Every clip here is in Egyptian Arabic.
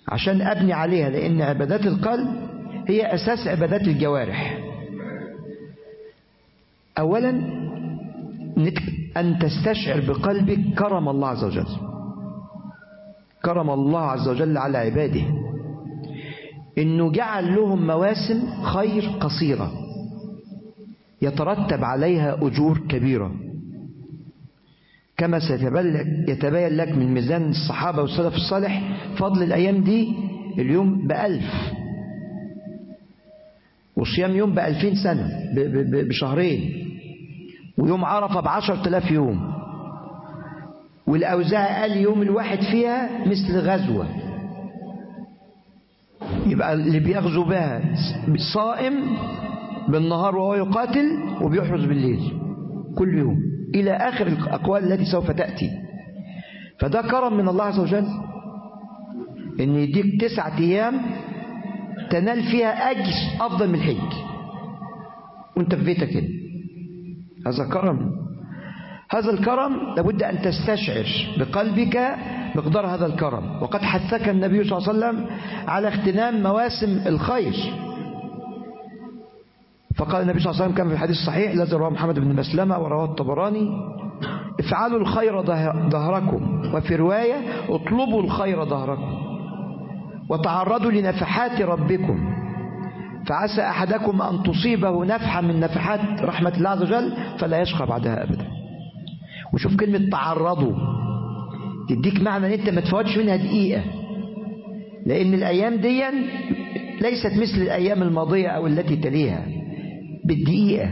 عشان أبني عليها لأن عبادات القلب هي أساس عبادات الجوارح أولا أن تستشعر بقلبك كرم الله عز وجل كرم الله عز وجل على عباده إنه جعل لهم مواسم خير قصيرة يترتب عليها أجور كبيرة كما سيتبين لك من ميزان الصحابة والسلف الصالح فضل الأيام دي اليوم بألف وصيام يوم بألفين سنة بشهرين ويوم عرفة بعشر تلاف يوم والأوزاع قال يوم الواحد فيها مثل غزوة يبقى اللي بيغزو بها صائم بالنهار وهو يقاتل وبيحرز بالليل كل يوم إلى آخر الأقوال التي سوف تأتي فده كرم من الله عز وجل إن يديك تسعة أيام تنال فيها أجر أفضل من الحج وانت في بيتك هنا هذا كرم هذا الكرم لابد أن تستشعر بقلبك مقدار هذا الكرم وقد حثك النبي صلى الله عليه وسلم على اغتنام مواسم الخير فقال النبي صلى الله عليه وسلم كما في الحديث الصحيح الذي رواه محمد بن مسلمة ورواه الطبراني افعلوا الخير ظهركم وفي رواية اطلبوا الخير ظهركم وتعرضوا لنفحات ربكم فعسى أحدكم أن تصيبه نفحة من نفحات رحمة الله عز وجل فلا يشقى بعدها أبدا وشوف كلمة تعرضوا تديك معنى ان انت ما تفوتش منها دقيقة لان الايام دي ليست مثل الايام الماضية او التي تليها بالدقيقة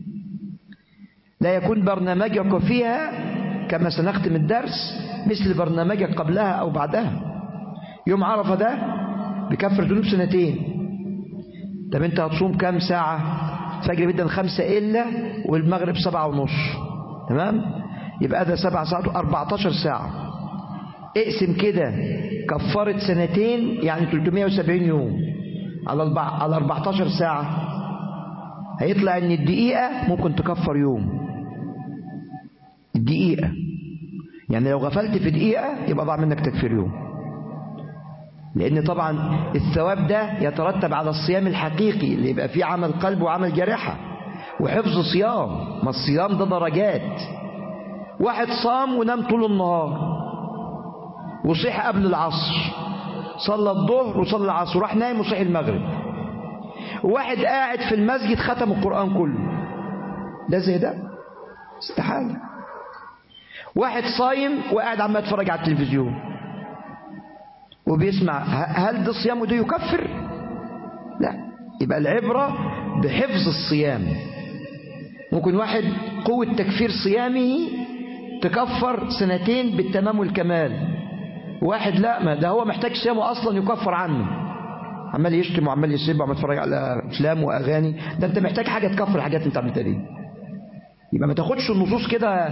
لا يكون برنامجك فيها كما سنختم الدرس مثل برنامجك قبلها او بعدها يوم عرفة ده بكفر ذنوب سنتين طب انت هتصوم كام ساعة فجر جدا خمسة إلا والمغرب سبعة ونص تمام يبقى ده سبع ساعات 14 ساعة اقسم كده كفرت سنتين يعني 370 يوم على على 14 ساعة هيطلع ان الدقيقة ممكن تكفر يوم الدقيقة يعني لو غفلت في دقيقة يبقى ضاع منك تكفير يوم لأن طبعا الثواب ده يترتب على الصيام الحقيقي اللي يبقى فيه عمل قلب وعمل جارحة وحفظ صيام ما الصيام ده درجات واحد صام ونام طول النهار وصيح قبل العصر صلى الظهر وصلى العصر وراح نايم وصيح المغرب وواحد قاعد في المسجد ختم القرآن كله ده زي ده استحالة واحد صايم وقاعد عمال يتفرج على التلفزيون وبيسمع هل ده صيامه ده يكفر لا يبقى العبرة بحفظ الصيام ممكن واحد قوة تكفير صيامه تكفر سنتين بالتمام والكمال واحد لا ما ده هو محتاج صيامه اصلا يكفر عنه عمال يشتم وعمال يسب وعمال يتفرج على افلام واغاني ده انت محتاج حاجه تكفر الحاجات اللي انت عملتها دي يبقى ما تاخدش النصوص كده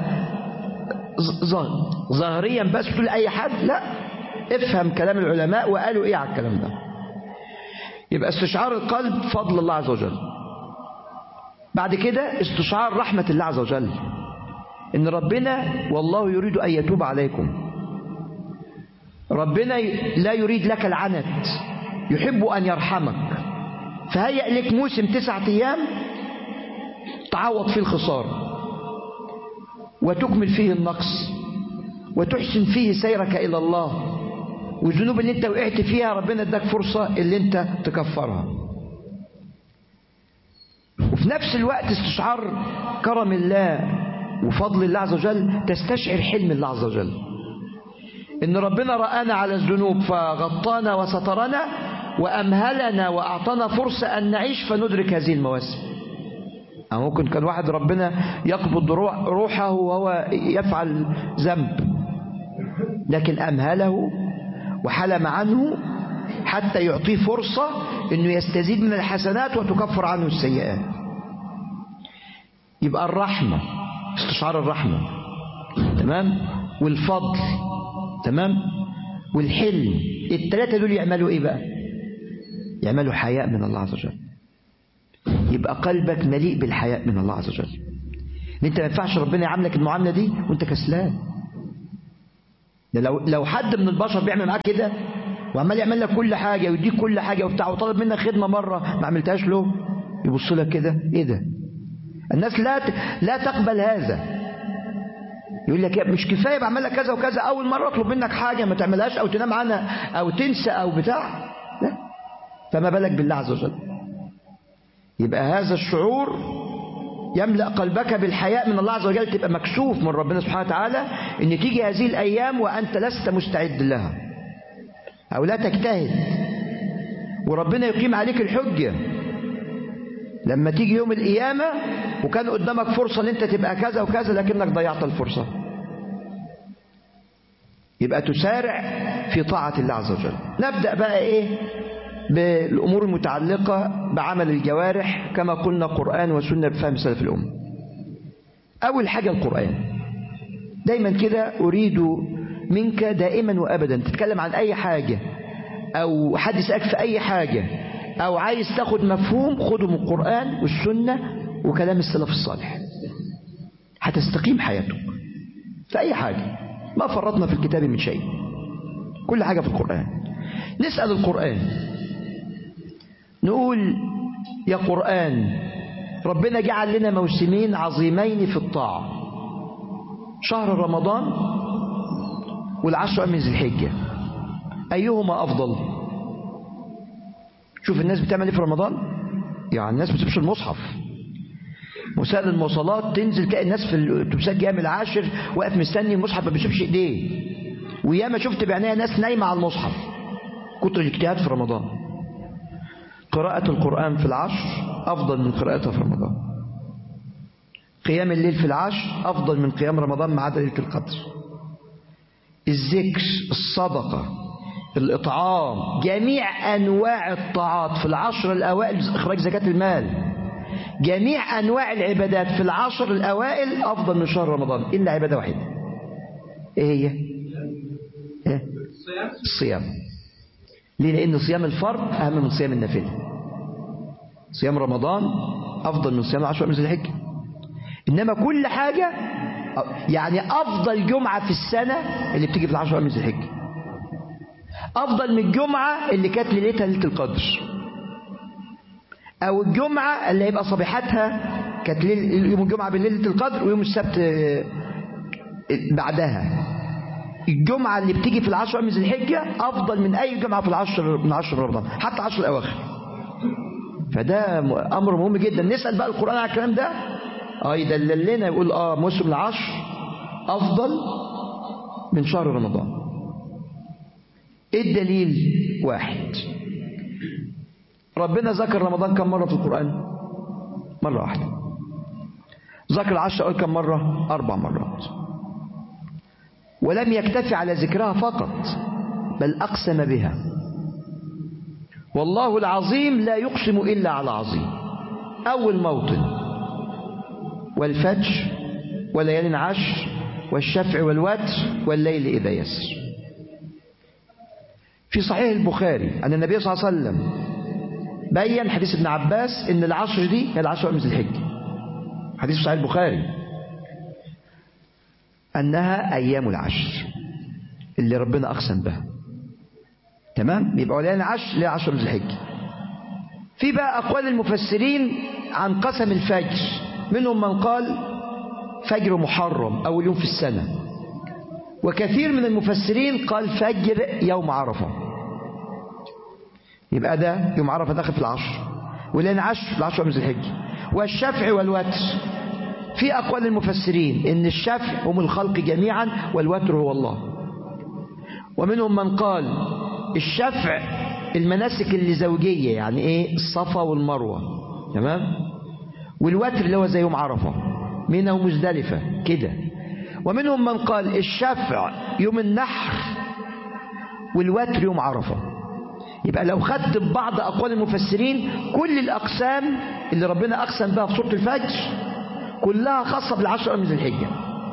ظاهريا بس تقول اي حد لا افهم كلام العلماء وقالوا ايه على الكلام ده يبقى استشعار القلب فضل الله عز وجل بعد كده استشعار رحمة الله عز وجل ان ربنا والله يريد ان يتوب عليكم ربنا لا يريد لك العنت يحب أن يرحمك فهيأ لك موسم تسعة أيام تعوض فيه الخسارة وتكمل فيه النقص وتحسن فيه سيرك إلى الله والذنوب اللي انت وقعت فيها ربنا اداك فرصة اللي انت تكفرها وفي نفس الوقت استشعار كرم الله وفضل الله عز وجل تستشعر حلم الله عز وجل إن ربنا رآنا على الذنوب فغطانا وسترنا وأمهلنا وأعطانا فرصة أن نعيش فندرك هذه المواسم أو ممكن كان واحد ربنا يقبض روحه وهو يفعل ذنب لكن أمهله وحلم عنه حتى يعطيه فرصة أنه يستزيد من الحسنات وتكفر عنه السيئات يبقى الرحمة استشعار الرحمة تمام والفضل تمام والحلم الثلاثة دول يعملوا ايه بقى يعملوا حياء من الله عز وجل يبقى قلبك مليء بالحياء من الله عز وجل انت ما ينفعش ربنا يعاملك المعاملة دي وانت كسلان ده لو لو حد من البشر بيعمل معاك كده وعمال يعمل لك كل حاجة ويديك كل حاجة وبتاع وطلب منك خدمة مرة ما عملتهاش له يبص لك كده ايه ده الناس لا لا تقبل هذا يقول لك مش كفايه بعمل لك كذا وكذا اول مره اطلب منك حاجه ما تعملهاش او تنام عنها او تنسى او بتاع لا فما بالك بالله عز وجل يبقى هذا الشعور يملا قلبك بالحياء من الله عز وجل تبقى مكسوف من ربنا سبحانه وتعالى ان تيجي هذه الايام وانت لست مستعد لها او لا تجتهد وربنا يقيم عليك الحجه لما تيجي يوم القيامة وكان قدامك فرصة ان انت تبقى كذا وكذا لكنك ضيعت الفرصة يبقى تسارع في طاعة الله عز وجل نبدأ بقى ايه بالأمور المتعلقة بعمل الجوارح كما قلنا قرآن وسنة بفهم سلف الأمة أول حاجة القرآن دايما كده أريد منك دائما وأبدا تتكلم عن أي حاجة أو حد يسألك في أي حاجة أو عايز تاخد مفهوم خده من القرآن والسنة وكلام السلف الصالح هتستقيم حياتك في أي حاجة ما فرطنا في الكتاب من شيء كل حاجة في القرآن نسأل القرآن نقول يا قرآن ربنا جعل لنا موسمين عظيمين في الطاعة شهر رمضان والعشر من ذي الحجة أيهما أفضل شوف الناس بتعمل ايه في رمضان يعني الناس بتمشي المصحف وسائل المواصلات تنزل تلاقي الناس في الاتوبيسات جايه من العاشر واقف مستني المصحف ما بيشوفش ايديه وياما شفت بعينيا ناس نايمه على المصحف كتر الاجتهاد في رمضان قراءة القرآن في العشر أفضل من قراءتها في رمضان قيام الليل في العشر أفضل من قيام رمضان مع عدا ليلة القدر الذكر الصدقة الإطعام جميع أنواع الطاعات في العشر الأوائل إخراج زكاة المال جميع أنواع العبادات في العشر الأوائل أفضل من شهر رمضان إلا عبادة واحدة إيه هي؟ إيه؟ الصيام ليه؟ لأن صيام الفرض أهم من صيام النافلة صيام رمضان أفضل من صيام العشر من ذي الحجة إنما كل حاجة يعني أفضل جمعة في السنة اللي بتيجي في العشر من ذي الحجة أفضل من الجمعة اللي كانت ليلتها ليلة القدر أو الجمعة اللي هيبقى صبيحتها كانت يوم الجمعة بالليلة القدر ويوم السبت بعدها الجمعة اللي بتيجي في العشر من ذي الحجة أفضل من أي جمعة في العشر من عشر رمضان حتى عشر الأواخر فده أمر مهم جدا نسأل بقى القرآن على الكلام ده اه يدلل لنا يقول اه موسم العشر أفضل من شهر رمضان ايه الدليل واحد ربنا ذكر رمضان كم مرة في القرآن مرة واحدة ذكر العشر أول كم مرة أربع مرات ولم يكتفي على ذكرها فقط بل أقسم بها والله العظيم لا يقسم إلا على عظيم أول موطن والفجر وليال عشر والشفع والوتر والليل إذا يسر في صحيح البخاري أن النبي صلى الله عليه وسلم بين حديث ابن عباس أن العشر دي هي العشر من ذي الحجة حديث صحيح البخاري أنها أيام العشر اللي ربنا أقسم بها تمام يبقى وليالي عشر ليه عشر من ذي الحجة في بقى أقوال المفسرين عن قسم الفجر منهم من قال فجر محرم أول يوم في السنة وكثير من المفسرين قال فجر يوم عرفة يبقى ده يوم عرفة داخل في العشر ولين عشر العشر من ذي الحجة والشفع والوتر في أقوال المفسرين إن الشفع هم الخلق جميعا والوتر هو الله ومنهم من قال الشفع المناسك اللي زوجية يعني إيه الصفا والمروة تمام والوتر اللي هو زي يوم عرفة منى ومزدلفة كده ومنهم من قال الشفع يوم النحر والوتر يوم عرفة يبقى لو خدت ببعض أقوال المفسرين كل الأقسام اللي ربنا أقسم بها في سورة الفجر كلها خاصة بالعشر من ذي الحجة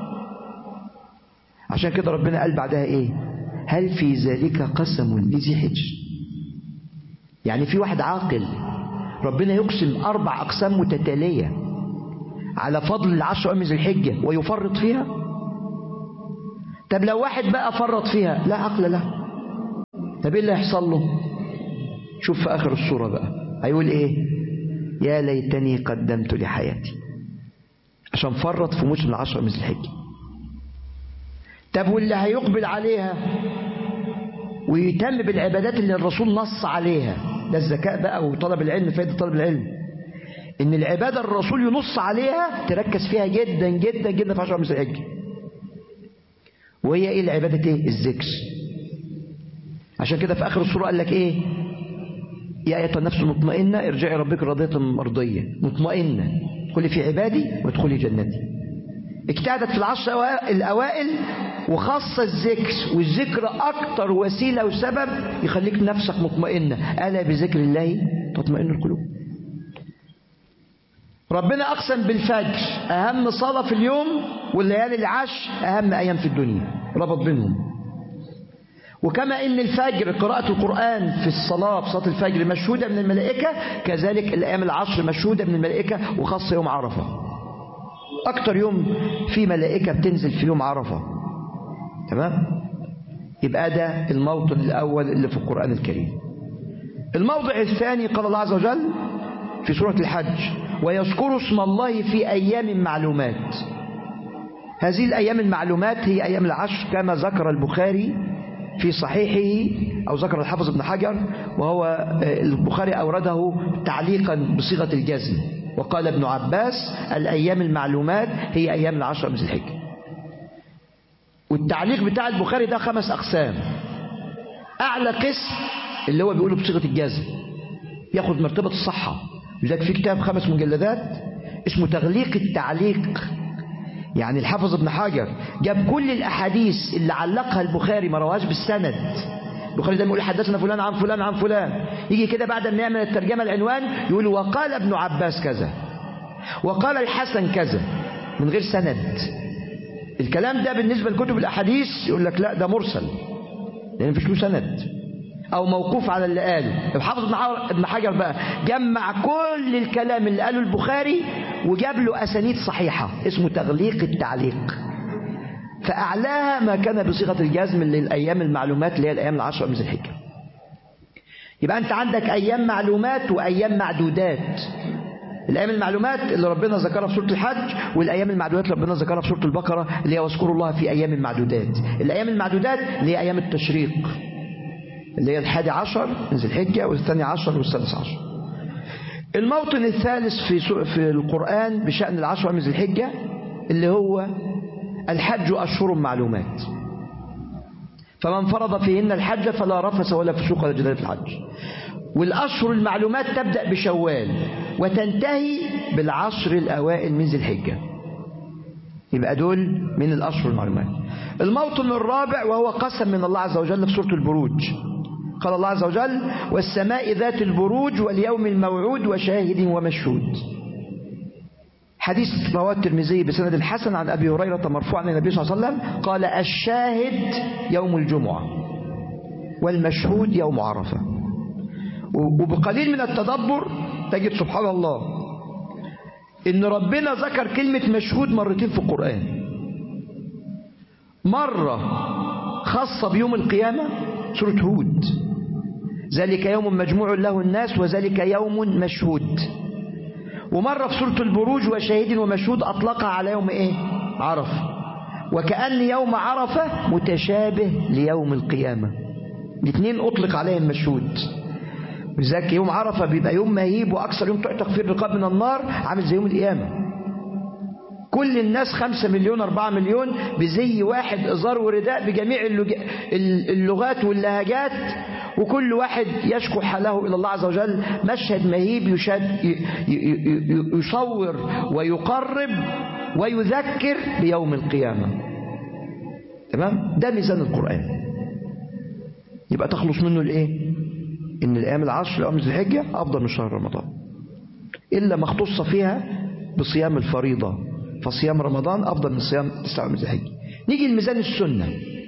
عشان كده ربنا قال بعدها إيه هل في ذلك قسم لذي حجر يعني في واحد عاقل ربنا يقسم أربع أقسام متتالية على فضل العشر من ذي الحجة ويفرط فيها طب لو واحد بقى فرط فيها لا عقل له طب ايه اللي هيحصل له شوف في اخر الصورة بقى هيقول ايه يا ليتني قدمت لحياتي عشان فرط في موسم العشرة من الحج طب واللي هيقبل عليها ويهتم بالعبادات اللي الرسول نص عليها ده الذكاء بقى وطلب العلم فايدة طلب العلم ان العبادة الرسول ينص عليها تركز فيها جدا جدا جدا في عشرة من الحج وهي ايه العبادة ايه الذكر عشان كده في اخر الصورة قال لك ايه يا ايتها النفس المطمئنة ارجعي ربك راضية مرضية مطمئنة ادخلي في عبادي وادخلي جنتي اجتهدت في العشر الاوائل وخاصة الذكر والذكر اكتر وسيلة وسبب يخليك نفسك مطمئنة الا بذكر الله تطمئن القلوب ربنا اقسم بالفجر اهم صلاة في اليوم والليالي العشر اهم ايام في الدنيا ربط بينهم وكما ان الفجر قراءة القرآن في الصلاة في صلاة الفجر مشهودة من الملائكة كذلك الايام العشر مشهودة من الملائكة وخاصة يوم عرفة اكتر يوم في ملائكة بتنزل في يوم عرفة تمام يبقى ده الموطن الاول اللي في القرآن الكريم الموضع الثاني قال الله عز وجل في سورة الحج ويذكر اسم الله في أيام معلومات هذه الأيام المعلومات هي أيام العشر كما ذكر البخاري في صحيحه أو ذكر الحافظ ابن حجر وهو البخاري أورده تعليقا بصيغة الجزم وقال ابن عباس الأيام المعلومات هي أيام العشر من الحجة والتعليق بتاع البخاري ده خمس أقسام أعلى قسم اللي هو بيقوله بصيغة الجزم ياخد مرتبة الصحة لذلك في كتاب خمس مجلدات اسمه تغليق التعليق يعني الحافظ ابن حجر جاب كل الأحاديث اللي علقها البخاري ما رواهاش بالسند البخاري ده يقول حدثنا فلان عن فلان عن فلان يجي كده بعد ما يعمل الترجمة العنوان يقول وقال ابن عباس كذا وقال الحسن كذا من غير سند الكلام ده بالنسبة لكتب الأحاديث يقول لك لا ده مرسل لأن مفيش له سند او موقوف على اللي قاله الحافظ ابن حجر بقى جمع كل الكلام اللي قاله البخاري وجاب له اسانيد صحيحه اسمه تغليق التعليق فاعلاها ما كان بصيغه الجزم للايام المعلومات اللي هي الايام العشر من ذي الحجه يبقى انت عندك ايام معلومات وايام معدودات الايام المعلومات اللي ربنا ذكرها في سوره الحج والايام المعدودات اللي ربنا ذكرها في سوره البقره اللي هي واذكروا الله في ايام معدودات الايام المعدودات اللي هي ايام التشريق اللي هي الحادي عشر من ذي الحجة والثاني عشر والثالث عشر الموطن الثالث في في القرآن بشأن العشر من ذي الحجة اللي هو الحج أشهر معلومات فمن فرض فيهن الحج فلا رفس ولا فسوق ولا جدال في الحج والأشهر المعلومات تبدأ بشوال وتنتهي بالعشر الأوائل من ذي الحجة يبقى دول من الأشهر المعلومات الموطن الرابع وهو قسم من الله عز وجل في سورة البروج قال الله عز وجل والسماء ذات البروج واليوم الموعود وشاهد ومشهود حديث رواه الترمذي بسند الحسن عن أبي هريرة مرفوعا عن النبي صلى الله عليه وسلم قال الشاهد يوم الجمعة والمشهود يوم عرفة وبقليل من التدبر تجد سبحان الله إن ربنا ذكر كلمة مشهود مرتين في القرآن مرة خاصة بيوم القيامة سورة هود ذلك يوم مجموع له الناس وذلك يوم مشهود ومرة في سورة البروج وشاهد ومشهود أطلقها على يوم إيه عرفة وكأن يوم عرفة متشابه ليوم القيامة الاثنين أطلق عليهم مشهود وذلك يوم عرفة بيبقى يوم مهيب وأكثر يوم تعتق فيه الرقاب من النار عامل زي يوم القيامة كل الناس خمسة مليون أربعة مليون بزي واحد إزار ورداء بجميع اللغات واللهجات وكل واحد يشكو حاله إلى الله عز وجل مشهد مهيب يشد يصور ويقرب ويذكر بيوم القيامة تمام ده ميزان القرآن يبقى تخلص منه الايه ان الايام العشر الايام ذي الحجه افضل من شهر رمضان الا ما اختص فيها بصيام الفريضه فصيام رمضان افضل من صيام تسعة من ذي الحجه نيجي لميزان السنه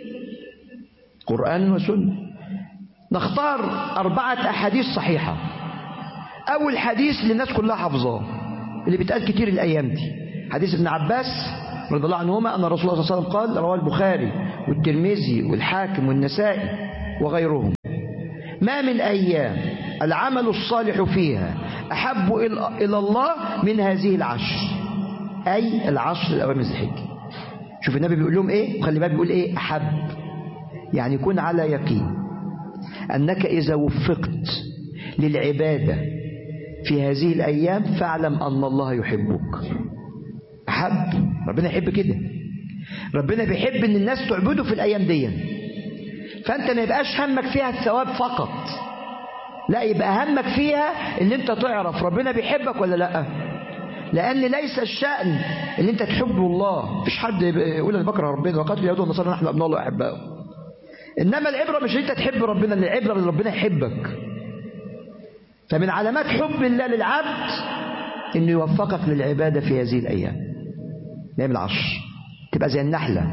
قران وسنه نختار اربعه احاديث صحيحه اول حديث للناس كلها حافظاه اللي بيتقال كتير الايام دي حديث ابن عباس رضي الله عنهما ان الرسول صلى الله عليه وسلم قال رواه البخاري والترمذي والحاكم والنسائي وغيرهم ما من أيام العمل الصالح فيها أحب إلى الله من هذه العشر أي العشر الأوامر الحج شوف النبي بيقول لهم إيه وخلي بالك بيقول إيه أحب يعني يكون على يقين أنك إذا وفقت للعبادة في هذه الأيام فاعلم أن الله يحبك أحب ربنا يحب كده ربنا بيحب أن الناس تعبده في الأيام دي فأنت ما يبقاش همك فيها الثواب فقط لا يبقى همك فيها ان انت تعرف ربنا بيحبك ولا لا لان ليس الشأن ان انت تحب الله مفيش حد يقول انا بكره ربنا وقاتل اليهود والنصارى نحن ابناء الله احباء انما العبره مش ان انت تحب ربنا ان العبره ان ربنا يحبك فمن علامات حب الله للعبد انه يوفقك للعباده في هذه الايام الايام العشر تبقى زي النحله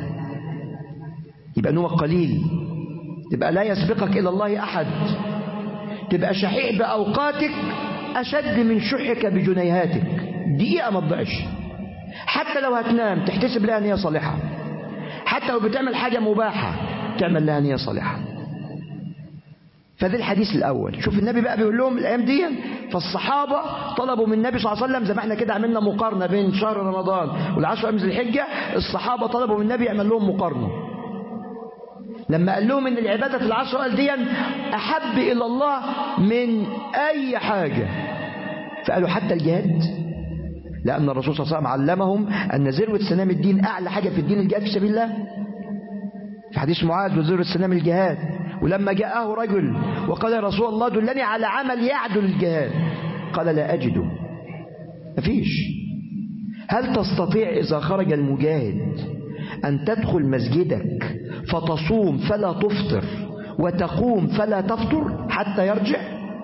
يبقى نومك قليل تبقى لا يسبقك الى الله احد تبقى شحيح باوقاتك اشد من شحك بجنيهاتك دقيقه ما تضيعش حتى لو هتنام تحتسب لها نيه صالحه حتى لو بتعمل حاجه مباحه تعمل لها نيه صالحه فده الحديث الأول شوف النبي بقى بيقول لهم الأيام دي فالصحابة طلبوا من النبي صلى الله عليه وسلم زي ما احنا كده عملنا مقارنة بين شهر رمضان والعشر أيام ذي الحجة الصحابة طلبوا من النبي يعمل لهم مقارنة لما قال لهم ان العبادة في العشر قال دي أحب إلى الله من أي حاجة فقالوا حتى الجهاد لأن الرسول صلى الله عليه وسلم علمهم أن ذروة سنام الدين أعلى حاجة في الدين الجهاد في سبيل الله في حديث معاذ وذروة سنام الجهاد ولما جاءه رجل وقال يا رسول الله دلني على عمل يعدل الجهاد قال لا أجده مفيش هل تستطيع إذا خرج المجاهد أن تدخل مسجدك فتصوم فلا تفطر وتقوم فلا تفطر حتى يرجع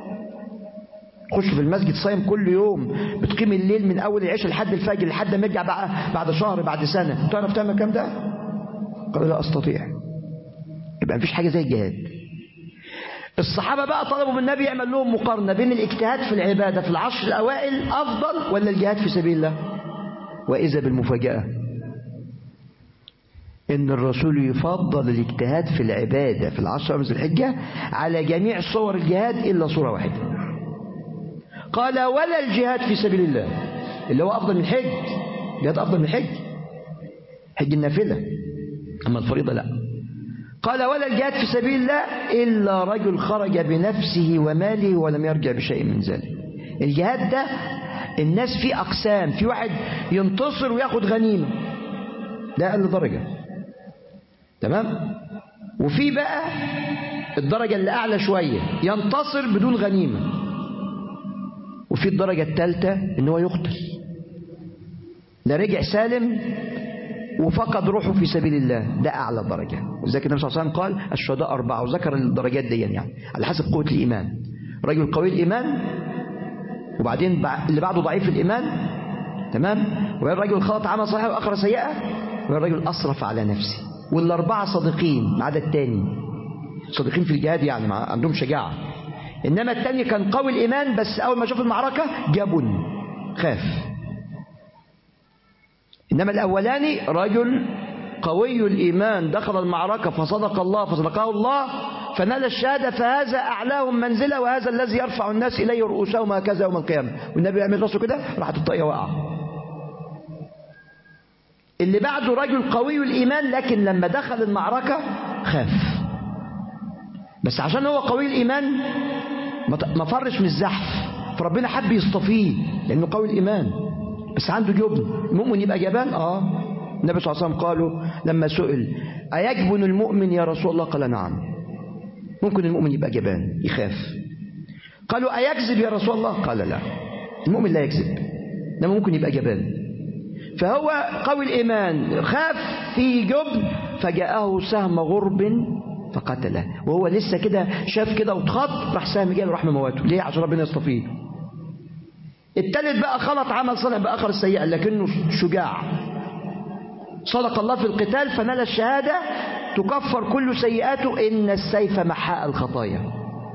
خش في المسجد صايم كل يوم بتقيم الليل من أول العشاء لحد الفجر لحد ما يرجع بعد شهر بعد سنة تعرف تعمل الكلام ده؟ قال لا أستطيع يبقى مفيش حاجة زي الجهاد الصحابة بقى طلبوا من النبي يعمل لهم مقارنة بين الاجتهاد في العبادة في العشر الأوائل أفضل ولا الجهاد في سبيل الله وإذا بالمفاجأة إن الرسول يفضل الاجتهاد في العبادة في العشر أمس الحجة على جميع صور الجهاد إلا صورة واحدة قال ولا الجهاد في سبيل الله اللي هو أفضل من الحج الجهاد أفضل من الحج حج النافلة أما الفريضة لا قال ولا الجهاد في سبيل الله إلا رجل خرج بنفسه وماله ولم يرجع بشيء من ذلك الجهاد ده الناس فيه أقسام في واحد ينتصر وياخد غنيمة ده أقل درجة تمام وفي بقى الدرجة اللي أعلى شوية ينتصر بدون غنيمة وفي الدرجة الثالثة إن هو يقتل لا رجع سالم وفقد روحه في سبيل الله ده أعلى درجة وذلك النبي صلى الله عليه وسلم قال الشهداء أربعة وذكر الدرجات دي يعني على حسب قوة الإيمان رجل قوي الإيمان وبعدين اللي بعده ضعيف الإيمان تمام وبعدين الرجل خلط عمل صحيح وآخر سيئة وبعدين الرجل أسرف على نفسه والأربعة صادقين ما عدا التاني صادقين في الجهاد يعني مع عندهم شجاعة إنما التاني كان قوي الإيمان بس أول ما شاف المعركة جبن خاف إنما الأولاني رجل قوي الإيمان دخل المعركة فصدق الله فصدقه الله فنال الشهادة فهذا أعلاهم منزلة وهذا الذي يرفع الناس إليه رؤوسهم هكذا يوم القيامة والنبي يعمل راسه كده راحت الطاقية وقع اللي بعده رجل قوي الإيمان لكن لما دخل المعركة خاف بس عشان هو قوي الإيمان ما فرش من الزحف فربنا حب يصطفيه لأنه قوي الإيمان بس عنده جبن مؤمن يبقى جبان اه النبي صلى الله عليه وسلم قالوا لما سئل أيجبن المؤمن يا رسول الله قال نعم ممكن المؤمن يبقى جبان يخاف قالوا أيكذب يا رسول الله قال لا المؤمن لا يكذب انما ممكن يبقى جبان فهو قوي الإيمان خاف في جبن فجاءه سهم غرب فقتله وهو لسه كده شاف كده واتخط راح سهم جاي راح ممواته ليه عشان ربنا يصطفيه التالت بقى خلط عمل صالح بآخر السيئة لكنه شجاع صدق الله في القتال فنال الشهادة تكفر كل سيئاته إن السيف محاء الخطايا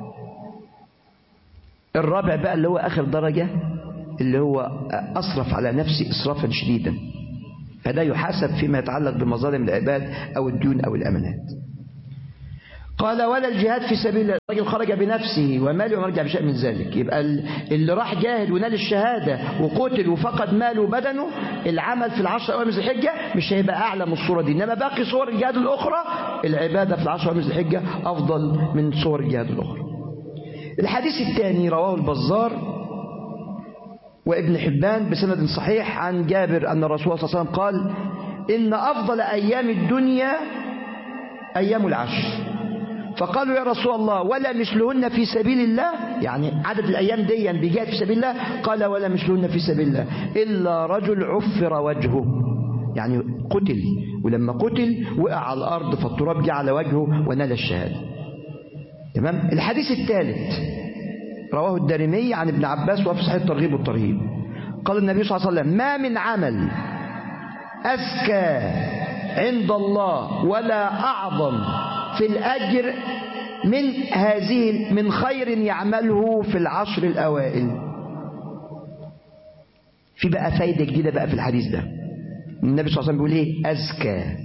الرابع بقى اللي هو آخر درجة اللي هو أصرف على نفسه إسرافا شديدا فده يحاسب فيما يتعلق بمظالم العباد أو الديون أو الأمانات قال ولا الجهاد في سبيل الله الرجل خرج بنفسه وماله وما رجع بشيء من ذلك يبقى اللي راح جاهد ونال الشهادة وقتل وفقد ماله وبدنه العمل في العشر أيام ذي الحجة مش هيبقى أعلى من الصورة دي إنما باقي صور الجهاد الأخرى العبادة في العشر أيام ذي الحجة أفضل من صور الجهاد الأخرى الحديث الثاني رواه البزار وابن حبان بسند صحيح عن جابر أن الرسول صلى الله عليه وسلم قال إن أفضل أيام الدنيا أيام العشر فقالوا يا رسول الله ولا مثلهن في سبيل الله يعني عدد الأيام دي بيجاهد في سبيل الله قال ولا مثلهن في سبيل الله إلا رجل عفر وجهه يعني قتل ولما قتل وقع على الأرض فالتراب جه على وجهه ونال الشهادة تمام الحديث الثالث رواه الدارمي عن ابن عباس وفي صحيح الترغيب والترهيب قال النبي صلى الله عليه وسلم ما من عمل أزكى عند الله ولا أعظم في الأجر من هذه من خير يعمله في العشر الأوائل في بقى فايدة جديدة بقى في الحديث ده النبي صلى الله عليه وسلم بيقول ايه أزكى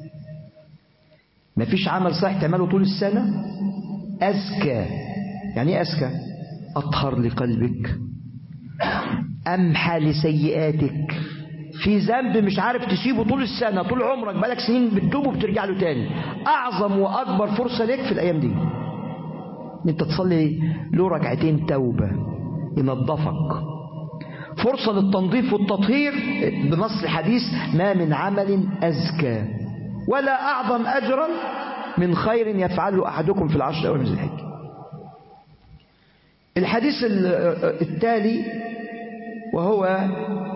مفيش عمل صحيح تعمله طول السنة أزكى يعني ايه أزكى أطهر لقلبك أمحى لسيئاتك في ذنب مش عارف تسيبه طول السنة طول عمرك بقالك سنين بتتوب وبترجع له تاني أعظم وأكبر فرصة لك في الأيام دي إن أنت تصلي له ركعتين توبة ينظفك فرصة للتنظيف والتطهير بنص الحديث ما من عمل أزكى ولا أعظم أجرا من خير يفعله أحدكم في العشر أو من الحج الحديث التالي وهو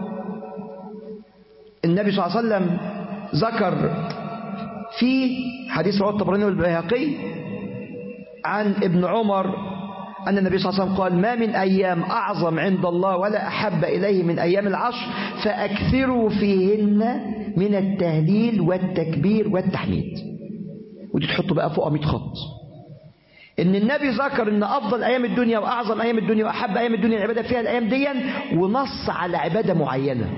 النبي صلى الله عليه وسلم ذكر في حديث رواه الطبراني والبيهقي عن ابن عمر أن النبي صلى الله عليه وسلم قال ما من أيام أعظم عند الله ولا أحب إليه من أيام العشر فأكثروا فيهن من التهليل والتكبير والتحميد ودي تحطوا بقى فوق 100 خط ان النبي ذكر ان افضل ايام الدنيا واعظم ايام الدنيا واحب ايام الدنيا العباده فيها الايام دي ونص على عباده معينه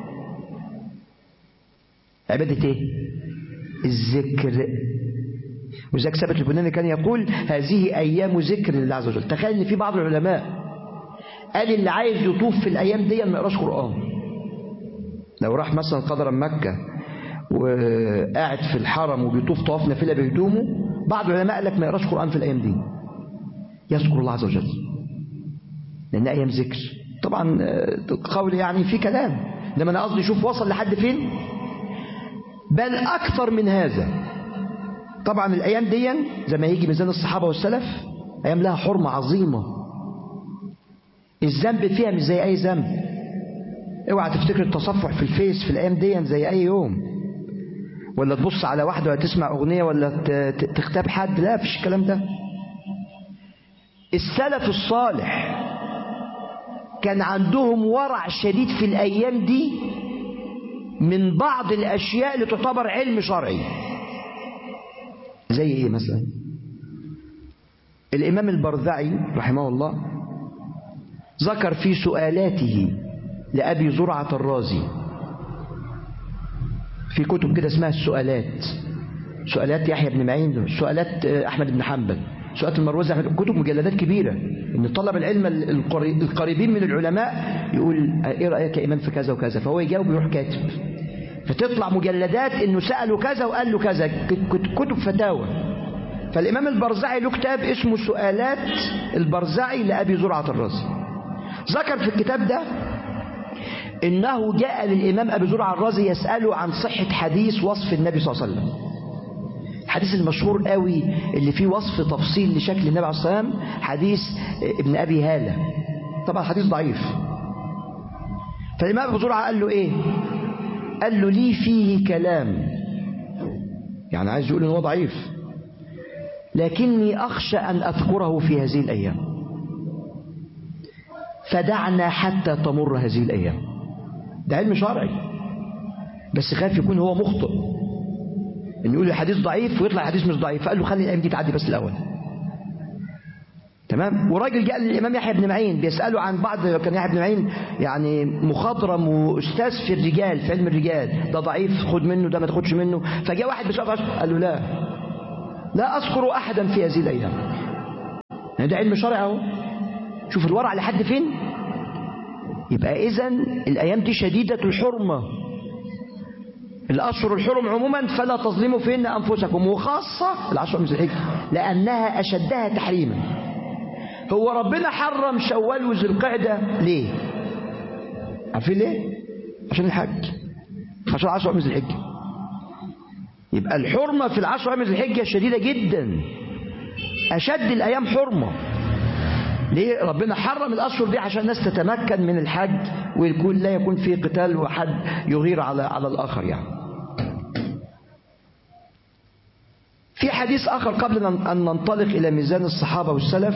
عباده ايه الذكر وذلك ثابت البناني كان يقول هذه ايام ذكر لله عز وجل تخيل ان في بعض العلماء قال اللي عايز يطوف في الايام دي ما يقراش قران لو راح مثلا قدرا مكه وقاعد في الحرم وبيطوف طواف نافله بهدومه بعض العلماء قال لك ما يقراش قران في الايام دي يذكر الله عز وجل لان ايام ذكر طبعا قول يعني في كلام لما انا قصدي شوف وصل لحد فين بل اكثر من هذا طبعا الايام دي زي ما يجي ميزان الصحابه والسلف ايام لها حرمه عظيمه الذنب فيها مش زي اي ذنب اوعى تفتكر التصفح في الفيس في الايام دي زي اي يوم ولا تبص على واحدة ولا تسمع أغنية ولا تختاب حد لا فيش الكلام ده السلف الصالح كان عندهم ورع شديد في الأيام دي من بعض الأشياء اللي تعتبر علم شرعي زي إيه مثلا الإمام البرذعي رحمه الله ذكر في سؤالاته لأبي زرعة الرازي في كتب كده اسمها السؤالات سؤالات يحيى بن معين سؤالات احمد بن حنبل سؤالات المروزي احمد كتب مجلدات كبيره ان طلب العلم القريبين من العلماء يقول ايه رايك يا امام في كذا وكذا فهو يجاوب ويروح كاتب فتطلع مجلدات انه ساله كذا وقال له كذا كتب فتاوى فالامام البرزعي له كتاب اسمه سؤالات البرزعي لابي زرعه الرازي ذكر في الكتاب ده إنه جاء للإمام أبي زرع الرازي يسأله عن صحة حديث وصف النبي صلى الله عليه وسلم الحديث المشهور قوي اللي فيه وصف تفصيل لشكل النبي عليه الصلاة والسلام حديث ابن أبي هالة طبعا حديث ضعيف فالإمام أبو زرعة قال له إيه قال له لي فيه كلام يعني عايز يقول إن هو ضعيف لكني أخشى أن أذكره في هذه الأيام فدعنا حتى تمر هذه الأيام ده علم شرعي بس خاف يكون هو مخطئ ان يقول الحديث ضعيف ويطلع الحديث مش ضعيف فقال له خلي الايام دي تعدي بس الاول تمام وراجل جاء للامام يحيى بن معين بيساله عن بعض كان يحيى بن معين يعني مخضرم واستاذ في الرجال في علم الرجال ده ضعيف خد منه ده ما تاخدش منه فجاء واحد بيساله قال له لا لا أذكر أحدا في هذه الأيام يعني ده علم شرعي اهو شوف الورع لحد فين يبقى إذا الأيام دي شديدة الحرمة الأشهر الحرم عموما فلا تظلموا فيهن أنفسكم وخاصة العشر من ذي الحجة لأنها أشدها تحريما هو ربنا حرم شوال وذي القعدة ليه عارفين ليه عشان الحج عشان عشر من ذي الحجة يبقى الحرمة في العشر من ذي الحجة شديدة جدا أشد الأيام حرمة ليه ربنا حرم الأشهر دي عشان الناس تتمكن من الحج ويكون لا يكون فيه قتال وحد يغير على على الآخر يعني في حديث آخر قبل أن ننطلق إلى ميزان الصحابة والسلف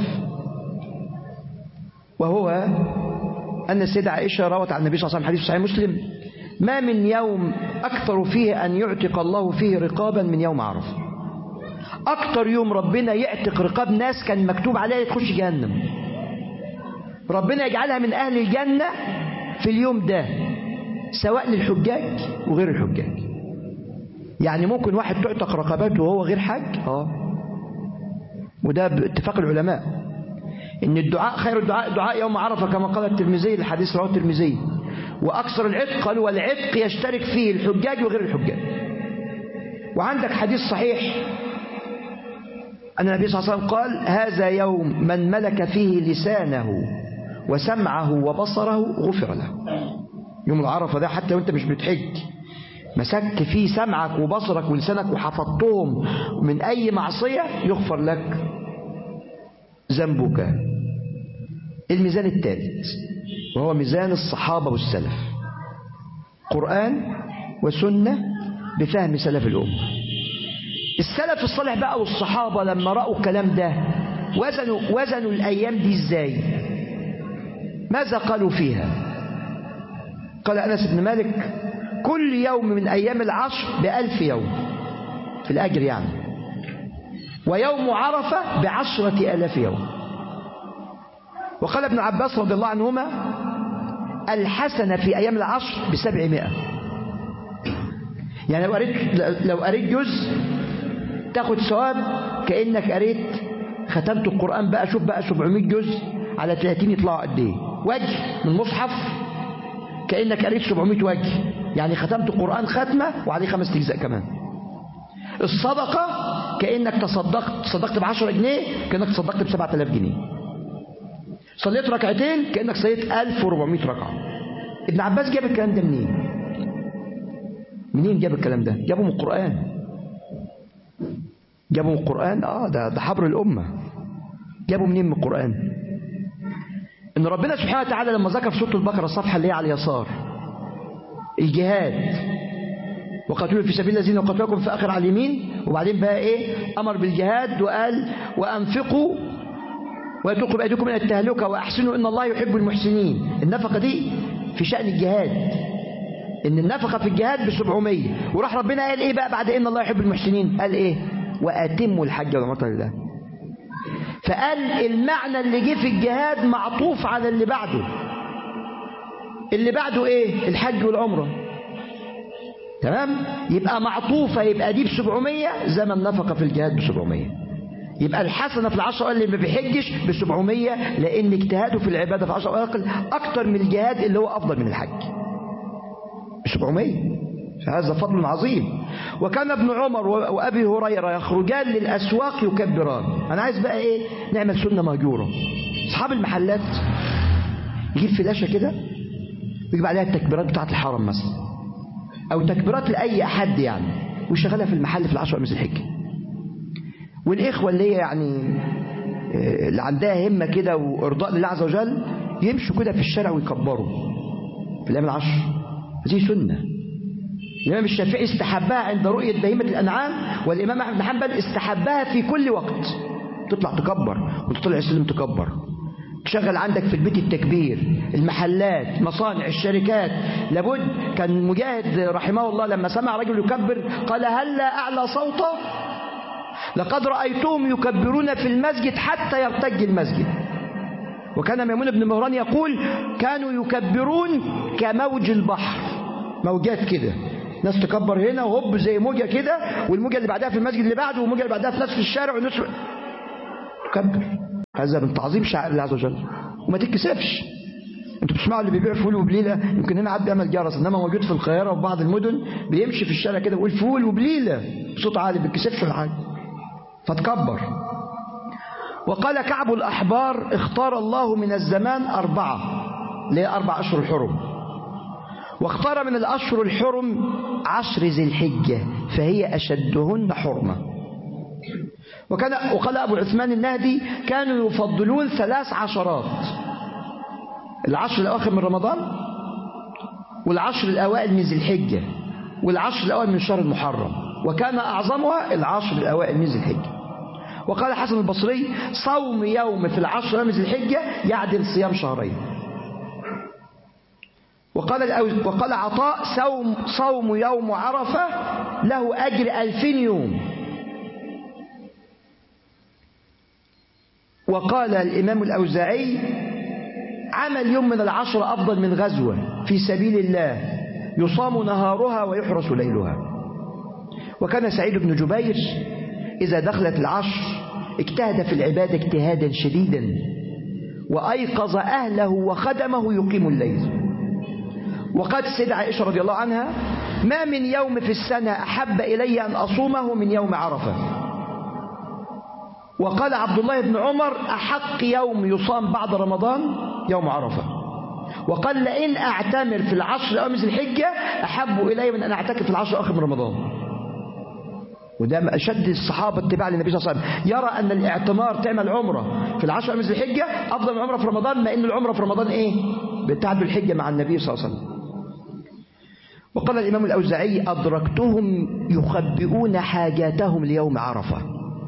وهو أن السيدة عائشة روت عن النبي صلى الله عليه وسلم حديث صحيح مسلم ما من يوم أكثر فيه أن يعتق الله فيه رقابا من يوم عرفة أكثر يوم ربنا يعتق رقاب ناس كان مكتوب عليها تخش جهنم ربنا يجعلها من أهل الجنة في اليوم ده سواء للحجاج وغير الحجاج يعني ممكن واحد تعتق رقباته وهو غير حج اه وده باتفاق العلماء ان الدعاء خير الدعاء دعاء يوم عرفه كما قال الترمذي الحديث رواه الترمذي واكثر العتق قالوا والعتق يشترك فيه الحجاج وغير الحجاج وعندك حديث صحيح أن النبي صلى الله عليه وسلم قال هذا يوم من ملك فيه لسانه وسمعه وبصره غفر له يوم العرفة ده حتى وانت مش بتحج مسكت فيه سمعك وبصرك ولسانك وحفظتهم من أي معصية يغفر لك ذنبك الميزان الثالث وهو ميزان الصحابة والسلف قرآن وسنة بفهم سلف الأمة السلف الصالح بقى والصحابة لما رأوا الكلام ده وزنوا, وزنوا الأيام دي ازاي ماذا قالوا فيها قال أنس بن مالك كل يوم من أيام العشر بألف يوم في الأجر يعني ويوم عرفة بعشرة ألاف يوم وقال ابن عباس رضي الله عنهما الحسنة في أيام العشر بسبعمائة يعني لو قريت, لو قريت جزء تاخد ثواب كأنك قريت ختمت القرآن بقى شوف بقى 700 جزء على 30 يطلعوا قد ايه وجه من مصحف كأنك قريت 700 وجه يعني ختمت القرآن ختمة وعليه خمس أجزاء كمان الصدقة كأنك تصدقت تصدقت ب 10 جنيه كأنك تصدقت ب 7000 جنيه صليت ركعتين كأنك صليت 1400 ركعة ابن عباس جاب الكلام ده منين منين جاب الكلام ده جابه من القرآن جابوا من القرآن اه ده ده حبر الأمة جابوا منين من القرآن إن ربنا سبحانه وتعالى لما ذكر في سورة البقرة الصفحة اللي هي على اليسار الجهاد وقاتلوا في سبيل الذين قتلوكم في آخر على اليمين وبعدين بقى إيه أمر بالجهاد وقال وأنفقوا ويتوقوا بأيديكم من التهلكة وأحسنوا إن الله يحب المحسنين النفقة دي في شأن الجهاد إن النفقة في الجهاد ب 700 وراح ربنا قال إيه بقى بعد إن الله يحب المحسنين قال إيه وأتموا الحج والعمرة لله فقال المعنى اللي جه في الجهاد معطوف على اللي بعده اللي بعده ايه الحج والعمرة تمام يبقى معطوفة يبقى دي ب 700 زي ما النفقة في الجهاد ب 700 يبقى الحسنة في العشر اللي ما بيحجش ب 700 لأن اجتهاده في العبادة في عشر أقل أكتر من الجهاد اللي هو أفضل من الحج ب 700 فهذا فضل عظيم وكان ابن عمر وأبي هريرة يخرجان للأسواق يكبران أنا عايز بقى إيه نعمل سنة مهجورة أصحاب المحلات يجيب فلاشة كده ويجيب عليها التكبيرات بتاعة الحرم مثلا أو تكبيرات لأي أحد يعني ويشغلها في المحل في العشر من الحجة والإخوة اللي هي يعني اللي عندها همة كده وإرضاء لله عز وجل يمشوا كده في الشارع ويكبروا في الأيام العشر هذه سنة الإمام الشافعي استحبها عند رؤية بهيمة الأنعام والإمام أحمد بن حنبل استحبها في كل وقت تطلع تكبر وتطلع السلم تكبر تشغل عندك في البيت التكبير المحلات مصانع الشركات لابد كان مجاهد رحمه الله لما سمع رجل يكبر قال هل لا أعلى صوته لقد رأيتهم يكبرون في المسجد حتى يرتج المسجد وكان ميمون بن مهران يقول كانوا يكبرون كموج البحر موجات كده ناس تكبر هنا وهوب زي موجة كده والموجة اللي بعدها في المسجد اللي بعده والموجة اللي بعدها في ناس في الشارع والناس تكبر هذا من تعظيم شعائر الله عز وجل وما تتكسفش انتوا بتسمعوا اللي بيبيع فول وبليله يمكن هنا عاد بيعمل جرس انما موجود في القاهره وفي بعض المدن بيمشي في الشارع كده ويقول فول وبليله بصوت عالي ما بيتكسفش ولا حاجه فتكبر وقال كعب الأحبار اختار الله من الزمان أربعة اللي أربع أشهر الحرم واختار من الأشهر الحرم عشر ذي الحجة فهي أشدهن حرمة وكان وقال أبو عثمان النهدي كانوا يفضلون ثلاث عشرات العشر الأواخر من رمضان والعشر الأوائل من ذي الحجة والعشر الأوائل من شهر المحرم وكان أعظمها العشر الأوائل من ذي الحجة وقال حسن البصري صوم يوم في العشر من ذي الحجة يعدل صيام شهرين وقال وقال عطاء صوم صوم يوم عرفة له أجر ألفين يوم وقال الإمام الأوزاعي عمل يوم من العشر أفضل من غزوة في سبيل الله يصام نهارها ويحرس ليلها وكان سعيد بن جبير إذا دخلت العشر اجتهد في العبادة اجتهادا شديدا وأيقظ أهله وخدمه يقيم الليل وقد سيد عائشة رضي الله عنها ما من يوم في السنة أحب إلي أن أصومه من يوم عرفة وقال عبد الله بن عمر أحق يوم يصام بعد رمضان يوم عرفة وقال لئن أعتمر في العشر أمس الحجة أحب إلي من أن أعتكف في العشر آخر من رمضان وده أشد الصحابة اتباع للنبي صلى الله عليه وسلم يرى أن الاعتمار تعمل عمرة في العشر أمس الحجة أفضل من عمرة في رمضان ما إن العمرة في رمضان إيه بتعد الحجة مع النبي صلى الله عليه وسلم وقال الإمام الأوزاعي أدركتهم يخبئون حاجاتهم ليوم عرفة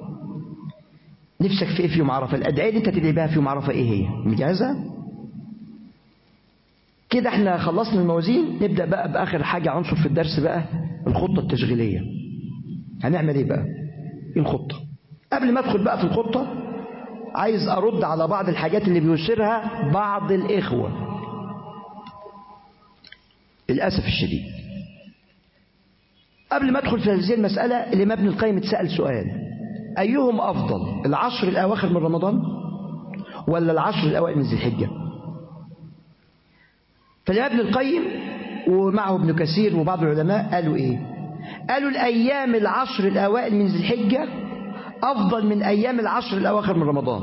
نفسك في إيه في يوم عرفة الأدعية اللي أنت تدعي بها في يوم عرفة إيه هي مجهزة كده احنا خلصنا الموازين نبدأ بقى بآخر حاجة عنصر في الدرس بقى الخطة التشغيلية هنعمل ايه بقى ايه الخطة قبل ما ادخل بقى في الخطة عايز ارد على بعض الحاجات اللي بيشيرها بعض الاخوة للأسف الشديد قبل ما ادخل في هذه المسألة الإمام ابن القيم اتسأل سؤال أيهم أفضل العشر الأواخر من رمضان ولا العشر الأوائل من ذي الحجة فالإمام ابن القيم ومعه ابن كثير وبعض العلماء قالوا إيه قالوا الأيام العشر الأوائل من ذي الحجة أفضل من أيام العشر الأواخر من رمضان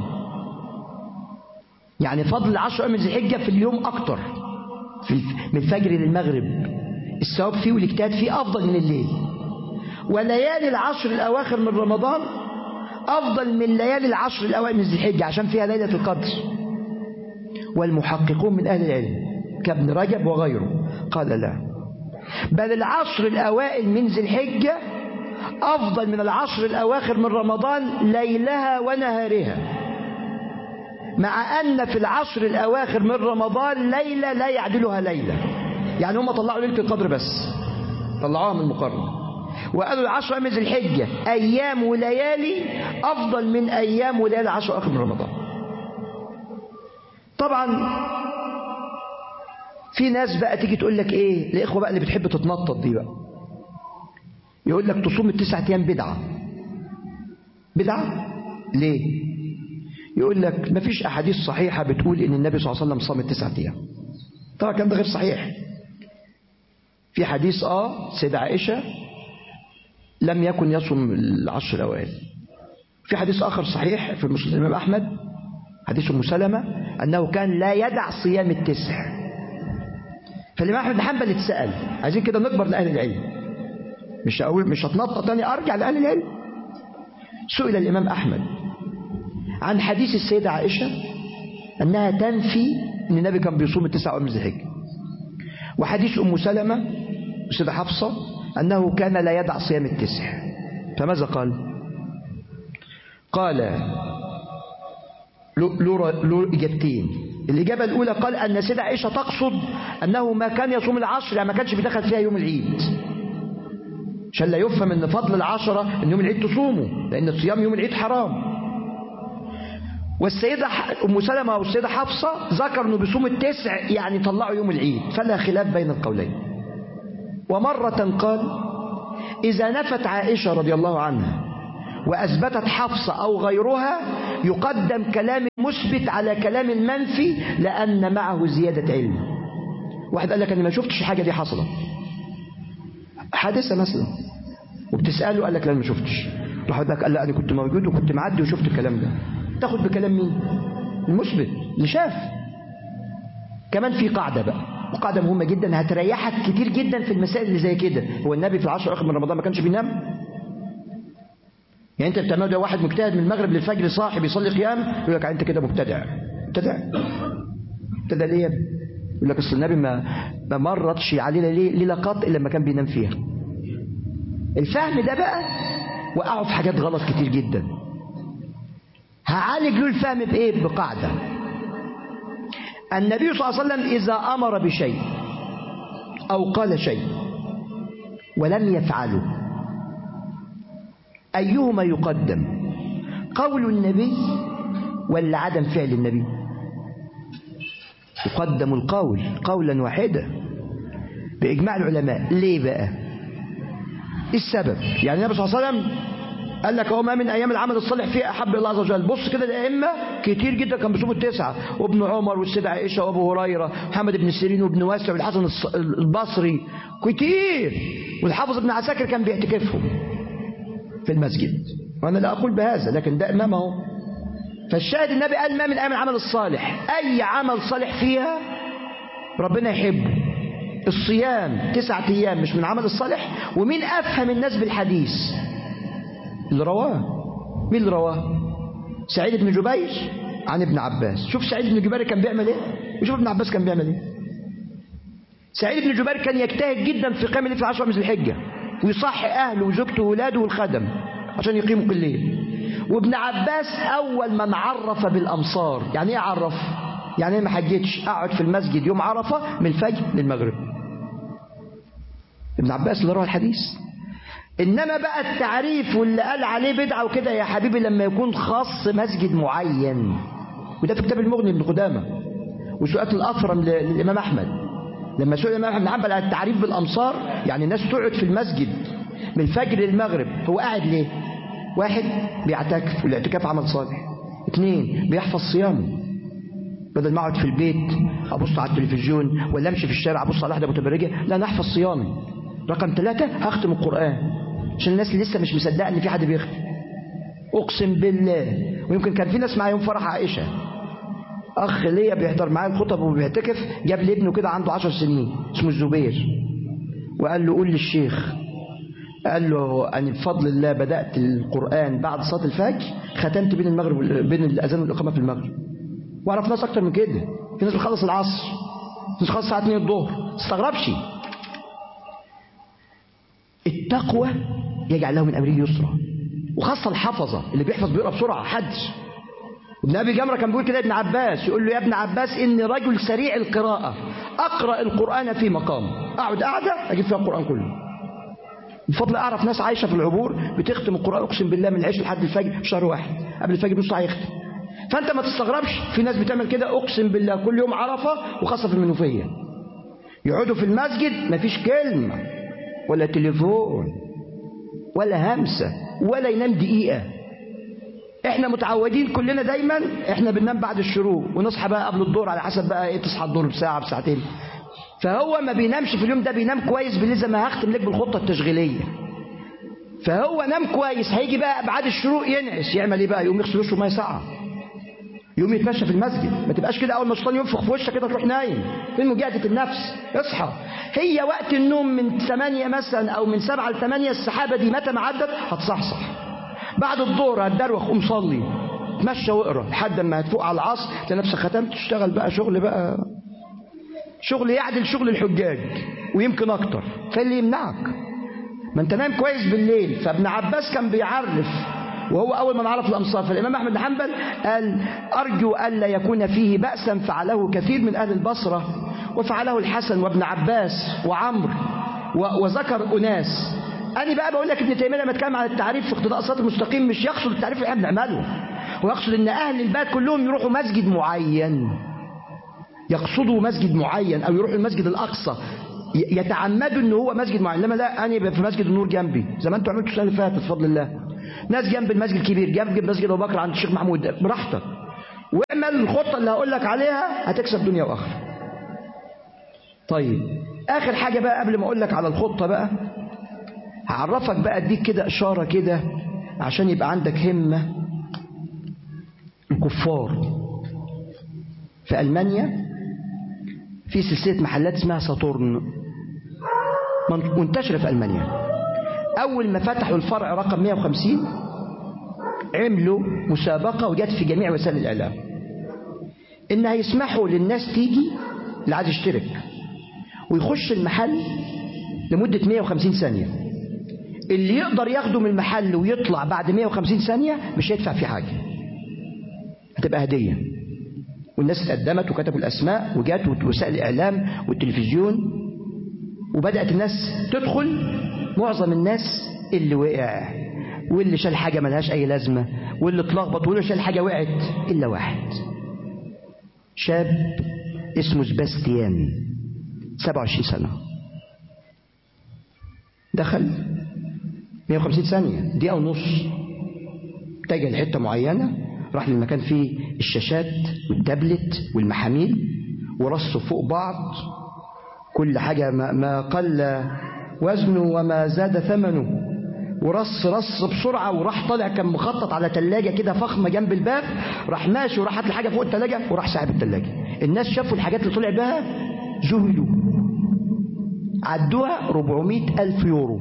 يعني فضل العشر من ذي الحجة في اليوم أكتر في من الفجر للمغرب الثواب فيه والاجتهاد فيه أفضل من الليل وليالي العشر الأواخر من رمضان أفضل من ليالي العشر الأوائل من ذي الحجة عشان فيها ليلة القدر والمحققون من أهل العلم كابن رجب وغيره قال لا بل العشر الأوائل من ذي الحجة أفضل من العشر الأواخر من رمضان ليلها ونهارها مع أن في العشر الأواخر من رمضان ليلة لا يعدلها ليلة يعني هم طلعوا ليلة القدر بس طلعوها من المقارنة وقالوا العشر من ذي الحجة أيام وليالي أفضل من أيام وليالي العشر آخر من رمضان طبعا في ناس بقى تيجي تقول لك ايه الاخوه بقى اللي بتحب تتنطط دي بقى يقول لك تصوم التسعة ايام بدعه بدعه ليه يقول لك ما فيش احاديث صحيحه بتقول ان النبي صلى الله عليه وسلم صام التسعة ايام طبعا الكلام ده غير صحيح في حديث اه سيدة عائشه لم يكن يصوم العشر الاوائل في حديث اخر صحيح في مسلم الامام احمد حديث ام سلمه انه كان لا يدع صيام التسع فالإمام أحمد بن حنبل اتسأل عايزين كده نكبر لأهل العلم مش أقول مش هتنطط تاني أرجع لأهل العلم سئل الإمام أحمد عن حديث السيدة عائشة أنها تنفي أن النبي كان بيصوم التسع أيام ذي الحجة وحديث أم سلمة والسيدة حفصة أنه كان لا يدع صيام التسع فماذا قال قال له له إجابتين الإجابة الأولى قال أن سيدة عائشة تقصد أنه ما كان يصوم العشر يعني ما كانش بيدخل فيها يوم العيد عشان لا يفهم أن فضل العشرة أن يوم العيد تصومه لأن الصيام يوم العيد حرام والسيدة أم سلمة والسيدة حفصة ذكر أنه بيصوم التسع يعني طلعوا يوم العيد فلا خلاف بين القولين ومرة قال إذا نفت عائشة رضي الله عنها وأثبتت حفصة أو غيرها يقدم كلام المثبت على كلام المنفي لأن معه زيادة علم واحد قال لك أنا ما شفتش الحاجة دي حصلت حادثة مثلا وبتسأله قال لك لا أنا ما شفتش راح لك قال لا أنا كنت موجود وكنت معدي وشفت الكلام ده تاخد بكلام مين المثبت اللي شاف كمان في قاعدة بقى وقاعدة مهمة جدا هتريحك كتير جدا في المسائل اللي زي كده هو النبي في العشر الأخر من رمضان ما كانش بينام يعني انت بتعمل ده واحد مجتهد من المغرب للفجر صاحي بيصلي قيام يقول لك انت كده مبتدع مبتدع مبتدع ليه يقول لك اصل النبي ما ما مرتش علينا ليه ليله قط الا لما كان بينام فيها الفهم ده بقى وقعوا في حاجات غلط كتير جدا هعالج له الفهم بايه بقاعده النبي صلى الله عليه وسلم اذا امر بشيء او قال شيء ولم يفعله أيهما يقدم قول النبي ولا عدم فعل النبي يقدم القول قولا واحدا بإجماع العلماء ليه بقى السبب يعني النبي صلى الله عليه وسلم قال لك هو ما من ايام العمل الصالح فيه احب الله عز وجل بص كده الائمه كتير جدا كان بيصوموا التسعه وابن عمر والسيده عائشه وابو هريره محمد بن سيرين وابن واسع والحسن البصري كتير والحافظ ابن عساكر كان بيعتكفهم في المسجد وأنا لا أقول بهذا لكن ده إمام اهو فالشاهد النبي قال ما من أيام العمل الصالح أي عمل صالح فيها ربنا يحبه الصيام تسعة أيام مش من عمل الصالح ومين أفهم الناس بالحديث اللي رواه مين اللي رواه سعيد بن جبير عن ابن عباس شوف سعيد بن جبير كان بيعمل ايه وشوف ابن عباس كان بيعمل ايه سعيد بن جبير كان يجتهد جدا في قيام الليل في عشر من ذي الحجه ويصحي أهله وزوجته وولاده والخدم عشان يقيموا كل ليل وابن عباس أول من عرف بالأمصار يعني إيه عرف؟ يعني إيه ما حجتش أقعد في المسجد يوم عرفة من الفجر للمغرب ابن عباس اللي روى الحديث إنما بقى التعريف واللي قال عليه بدعة وكده يا حبيبي لما يكون خاص مسجد معين وده في كتاب المغني ابن قدامة وسؤال الأثرم للإمام أحمد لما سئل الإمام أحمد بن حنبل على التعريف بالأمصار يعني الناس تقعد في المسجد من الفجر للمغرب هو قاعد ليه؟ واحد بيعتكف والاعتكاف عمل صالح اثنين بيحفظ صيامه بدل ما اقعد في البيت ابص على التلفزيون ولا امشي في الشارع ابص على واحده متبرجه لا انا احفظ صيامي رقم ثلاثة هختم القرآن عشان الناس اللي لسه مش مصدقه ان في حد بيختم اقسم بالله ويمكن كان في ناس معايا يوم فرح عائشه اخ ليا بيحضر معايا الخطب وبيعتكف جاب لي ابنه كده عنده عشر سنين اسمه الزبير وقال له قول للشيخ قال له أنا بفضل الله بدأت القرآن بعد صلاة الفجر ختمت بين المغرب بين الأذان والإقامة في المغرب وأعرف ناس أكتر من كده في ناس بتخلص العصر في ناس بتخلص الساعة 2 الظهر ما تستغربش التقوى يجعل له من أمره يسرا وخاصة الحفظة اللي بيحفظ بيقرأ بسرعة حدش ابن أبي جمرة كان بيقول كده ابن عباس يقول له يا ابن عباس إني رجل سريع القراءة أقرأ القرآن في مقام أقعد قاعدة أجيب فيها القرآن كله بفضل أعرف ناس عايشة في العبور بتختم القرآن أقسم بالله من العيش لحد الفجر في شهر واحد قبل الفجر بنص ساعة يختم فأنت ما تستغربش في ناس بتعمل كده أقسم بالله كل يوم عرفة وخاصة في المنوفية يقعدوا في المسجد مفيش كلمة ولا تليفون ولا همسة ولا ينام دقيقة احنا متعودين كلنا دايما احنا بننام بعد الشروق ونصحى بقى قبل الظهر على حسب بقى ايه تصحى الظهر بساعة بساعتين فهو ما بينامش في اليوم ده بينام كويس بالليل زي ما هختم لك بالخطة التشغيلية فهو نام كويس هيجي بقى بعد الشروق ينعس يعمل ايه بقى يقوم يغسل وشه ميه ساقعه يقوم يتمشى في المسجد ما تبقاش كده اول ما الشيطان ينفخ في وشك كده تروح نايم فين مجاهده النفس اصحى هي وقت النوم من 8 مثلا او من 7 ل 8 السحابه دي متى ما عدت هتصحصح بعد الظهر هتدروخ قوم صلي تمشى واقرا لحد ما هتفوق على العصر تلاقي نفسك ختمت تشتغل بقى شغل بقى شغل يعدل شغل الحجاج ويمكن اكتر فاللي يمنعك ما انت نايم كويس بالليل فابن عباس كان بيعرف وهو اول من عرف الامصار فالامام احمد بن حنبل قال ارجو الا يكون فيه باسا فعله كثير من اهل البصره وفعله الحسن وابن عباس وعمرو وذكر اناس انا بقى بقول لك ابن تيميه لما اتكلم عن التعريف في اقتضاء الصراط المستقيم مش يقصد التعريف اللي احنا بنعمله هو يقصد ان اهل البلد كلهم يروحوا مسجد معين يقصدوا مسجد معين او يروحوا المسجد الاقصى ي- يتعمدوا ان هو مسجد معين لما لا انا يبقى في مسجد النور جنبي زي ما انتوا عملتوا السنه اللي فاتت بفضل الله ناس جنب المسجد الكبير جنب مسجد ابو بكر عند الشيخ محمود براحتك واعمل الخطه اللي هقول لك عليها هتكسب دنيا واخره طيب اخر حاجه بقى قبل ما اقول لك على الخطه بقى هعرفك بقى اديك كده اشاره كده عشان يبقى عندك همه الكفار في المانيا في سلسله محلات اسمها ساتورن من- منتشره في المانيا اول ما فتحوا الفرع رقم 150 عملوا مسابقه وجت في جميع وسائل الاعلام ان هيسمحوا للناس تيجي اللي عايز يشترك ويخش المحل لمده 150 ثانيه اللي يقدر ياخده من المحل ويطلع بعد 150 ثانيه مش هيدفع فيه حاجه هتبقى هديه والناس اتقدمت وكتبوا الاسماء وجات وسائل الاعلام والتلفزيون وبدات الناس تدخل معظم الناس اللي وقع واللي شال حاجه ملهاش اي لازمه واللي اتلخبط واللي شال حاجه وقعت الا واحد شاب اسمه سباستيان 27 سنه دخل 150 ثانيه دقيقه ونص اتجه لحته معينه راح للمكان فيه الشاشات والتابلت والمحاميل ورصوا فوق بعض كل حاجة ما, ما قل وزنه وما زاد ثمنه ورص رص بسرعة وراح طالع كان مخطط على تلاجة كده فخمة جنب الباب راح ماشي وراح حاطط الحاجة فوق التلاجة وراح ساحب التلاجة الناس شافوا الحاجات اللي طلع بها ذهلوا عدوها 400 ألف يورو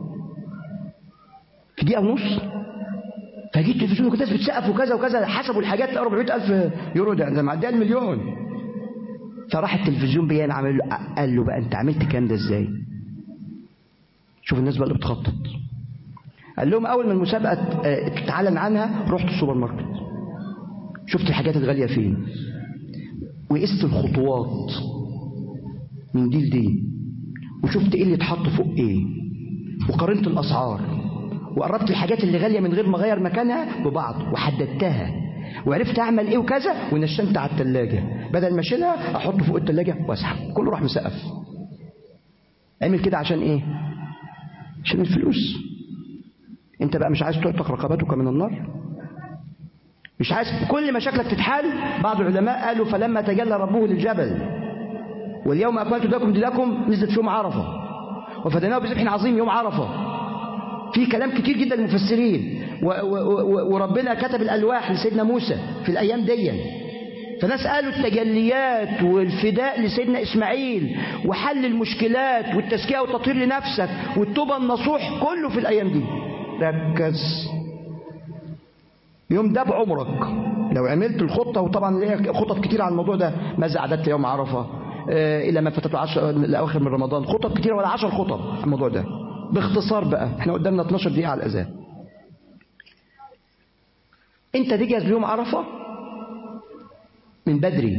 في دقيقة ونص فجيت التلفزيون وكنت الناس بتسقف وكذا وكذا حسبوا الحاجات 400 ألف يورو ده ده معديه المليون فراح التلفزيون بيان عمل له قال له بقى انت عملت الكلام ده ازاي شوف الناس بقى اللي بتخطط قال لهم اول ما المسابقه اه، اتعلن عنها رحت السوبر ماركت شفت الحاجات الغاليه فين وقست الخطوات من دي لدي وشفت ايه اللي اتحط فوق ايه وقارنت الاسعار وقربت الحاجات اللي غاليه من غير ما اغير مكانها ببعض وحددتها وعرفت اعمل ايه وكذا ونشنت على التلاجة بدل ما اشيلها احطه فوق التلاجة واسحب كله راح مسقف عمل كده عشان ايه عشان الفلوس انت بقى مش عايز تعتق رقبتك من النار مش عايز كل مشاكلك تتحل بعض العلماء قالوا فلما تجلى ربه للجبل واليوم اكملت لكم دينكم نزلت في يوم عرفه وفديناه بذبح عظيم يوم عرفه في كلام كتير جدا للمفسرين و- و- و- وربنا كتب الالواح لسيدنا موسى في الايام دي فناس قالوا التجليات والفداء لسيدنا اسماعيل وحل المشكلات والتزكيه والتطهير لنفسك والتوبه النصوح كله في الايام دي ركز يوم ده بعمرك لو عملت الخطه وطبعا ليها خطط كتير على الموضوع ده ماذا اعددت يوم عرفه آه، الى ما فاتته عشر الاواخر من رمضان خطط كتير ولا عشر خطط على الموضوع ده باختصار بقى احنا قدامنا 12 دقيقه على الاذان انت تجهز ليوم عرفه من بدري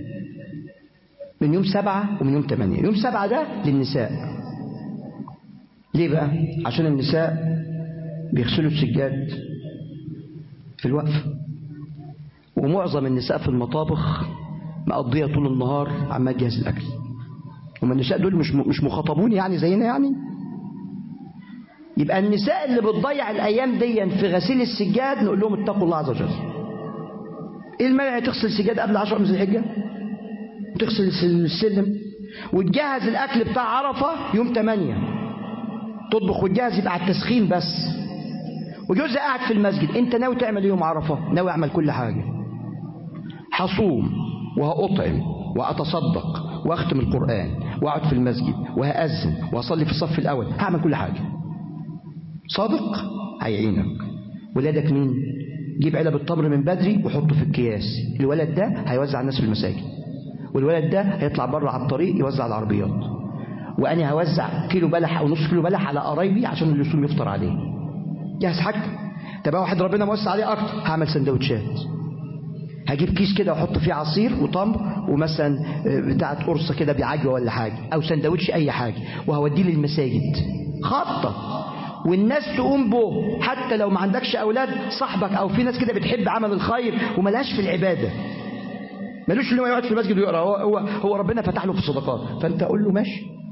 من يوم سبعة ومن يوم ثمانية يوم سبعة ده للنساء ليه بقى عشان النساء بيغسلوا السجاد في الوقف ومعظم النساء في المطابخ مقضية طول النهار عمال تجهز الأكل هما النساء دول مش مش مخاطبون يعني زينا يعني يبقى النساء اللي بتضيع الأيام دي في غسيل السجاد نقول لهم اتقوا الله عز وجل ايه المانع تغسل السجاد قبل 10 من ذي الحجه تغسل السلم وتجهز الاكل بتاع عرفه يوم 8 تطبخ وتجهز يبقى على التسخين بس وجوزها قاعد في المسجد انت ناوي تعمل إيه يوم عرفه ناوي اعمل كل حاجه هصوم وهأطعم وأتصدق وأختم القرآن وأقعد في المسجد وهأذن وأصلي في الصف الأول هعمل كل حاجة صادق هيعينك ولادك مين جيب علب التمر من بدري وحطه في الكياس الولد ده هيوزع الناس في المساجد والولد ده هيطلع بره على الطريق يوزع العربيات وانا هوزع كيلو بلح او نص كيلو بلح على قرايبي عشان اللي يصوم يفطر عليه جهز حاجتك طب واحد ربنا موسع عليه اكتر هعمل سندوتشات هجيب كيس كده واحط فيه عصير وتمر ومثلا بتاعه قرصه كده بعجوه ولا حاجه او سندوتش اي حاجه وهوديه للمساجد خطه والناس تقوم به حتى لو ما عندكش اولاد صاحبك او في ناس كده بتحب عمل الخير وملهاش في العباده ملوش اللي هو يقعد في المسجد ويقرا هو هو, هو ربنا فتح له في الصدقات فانت قول له ماشي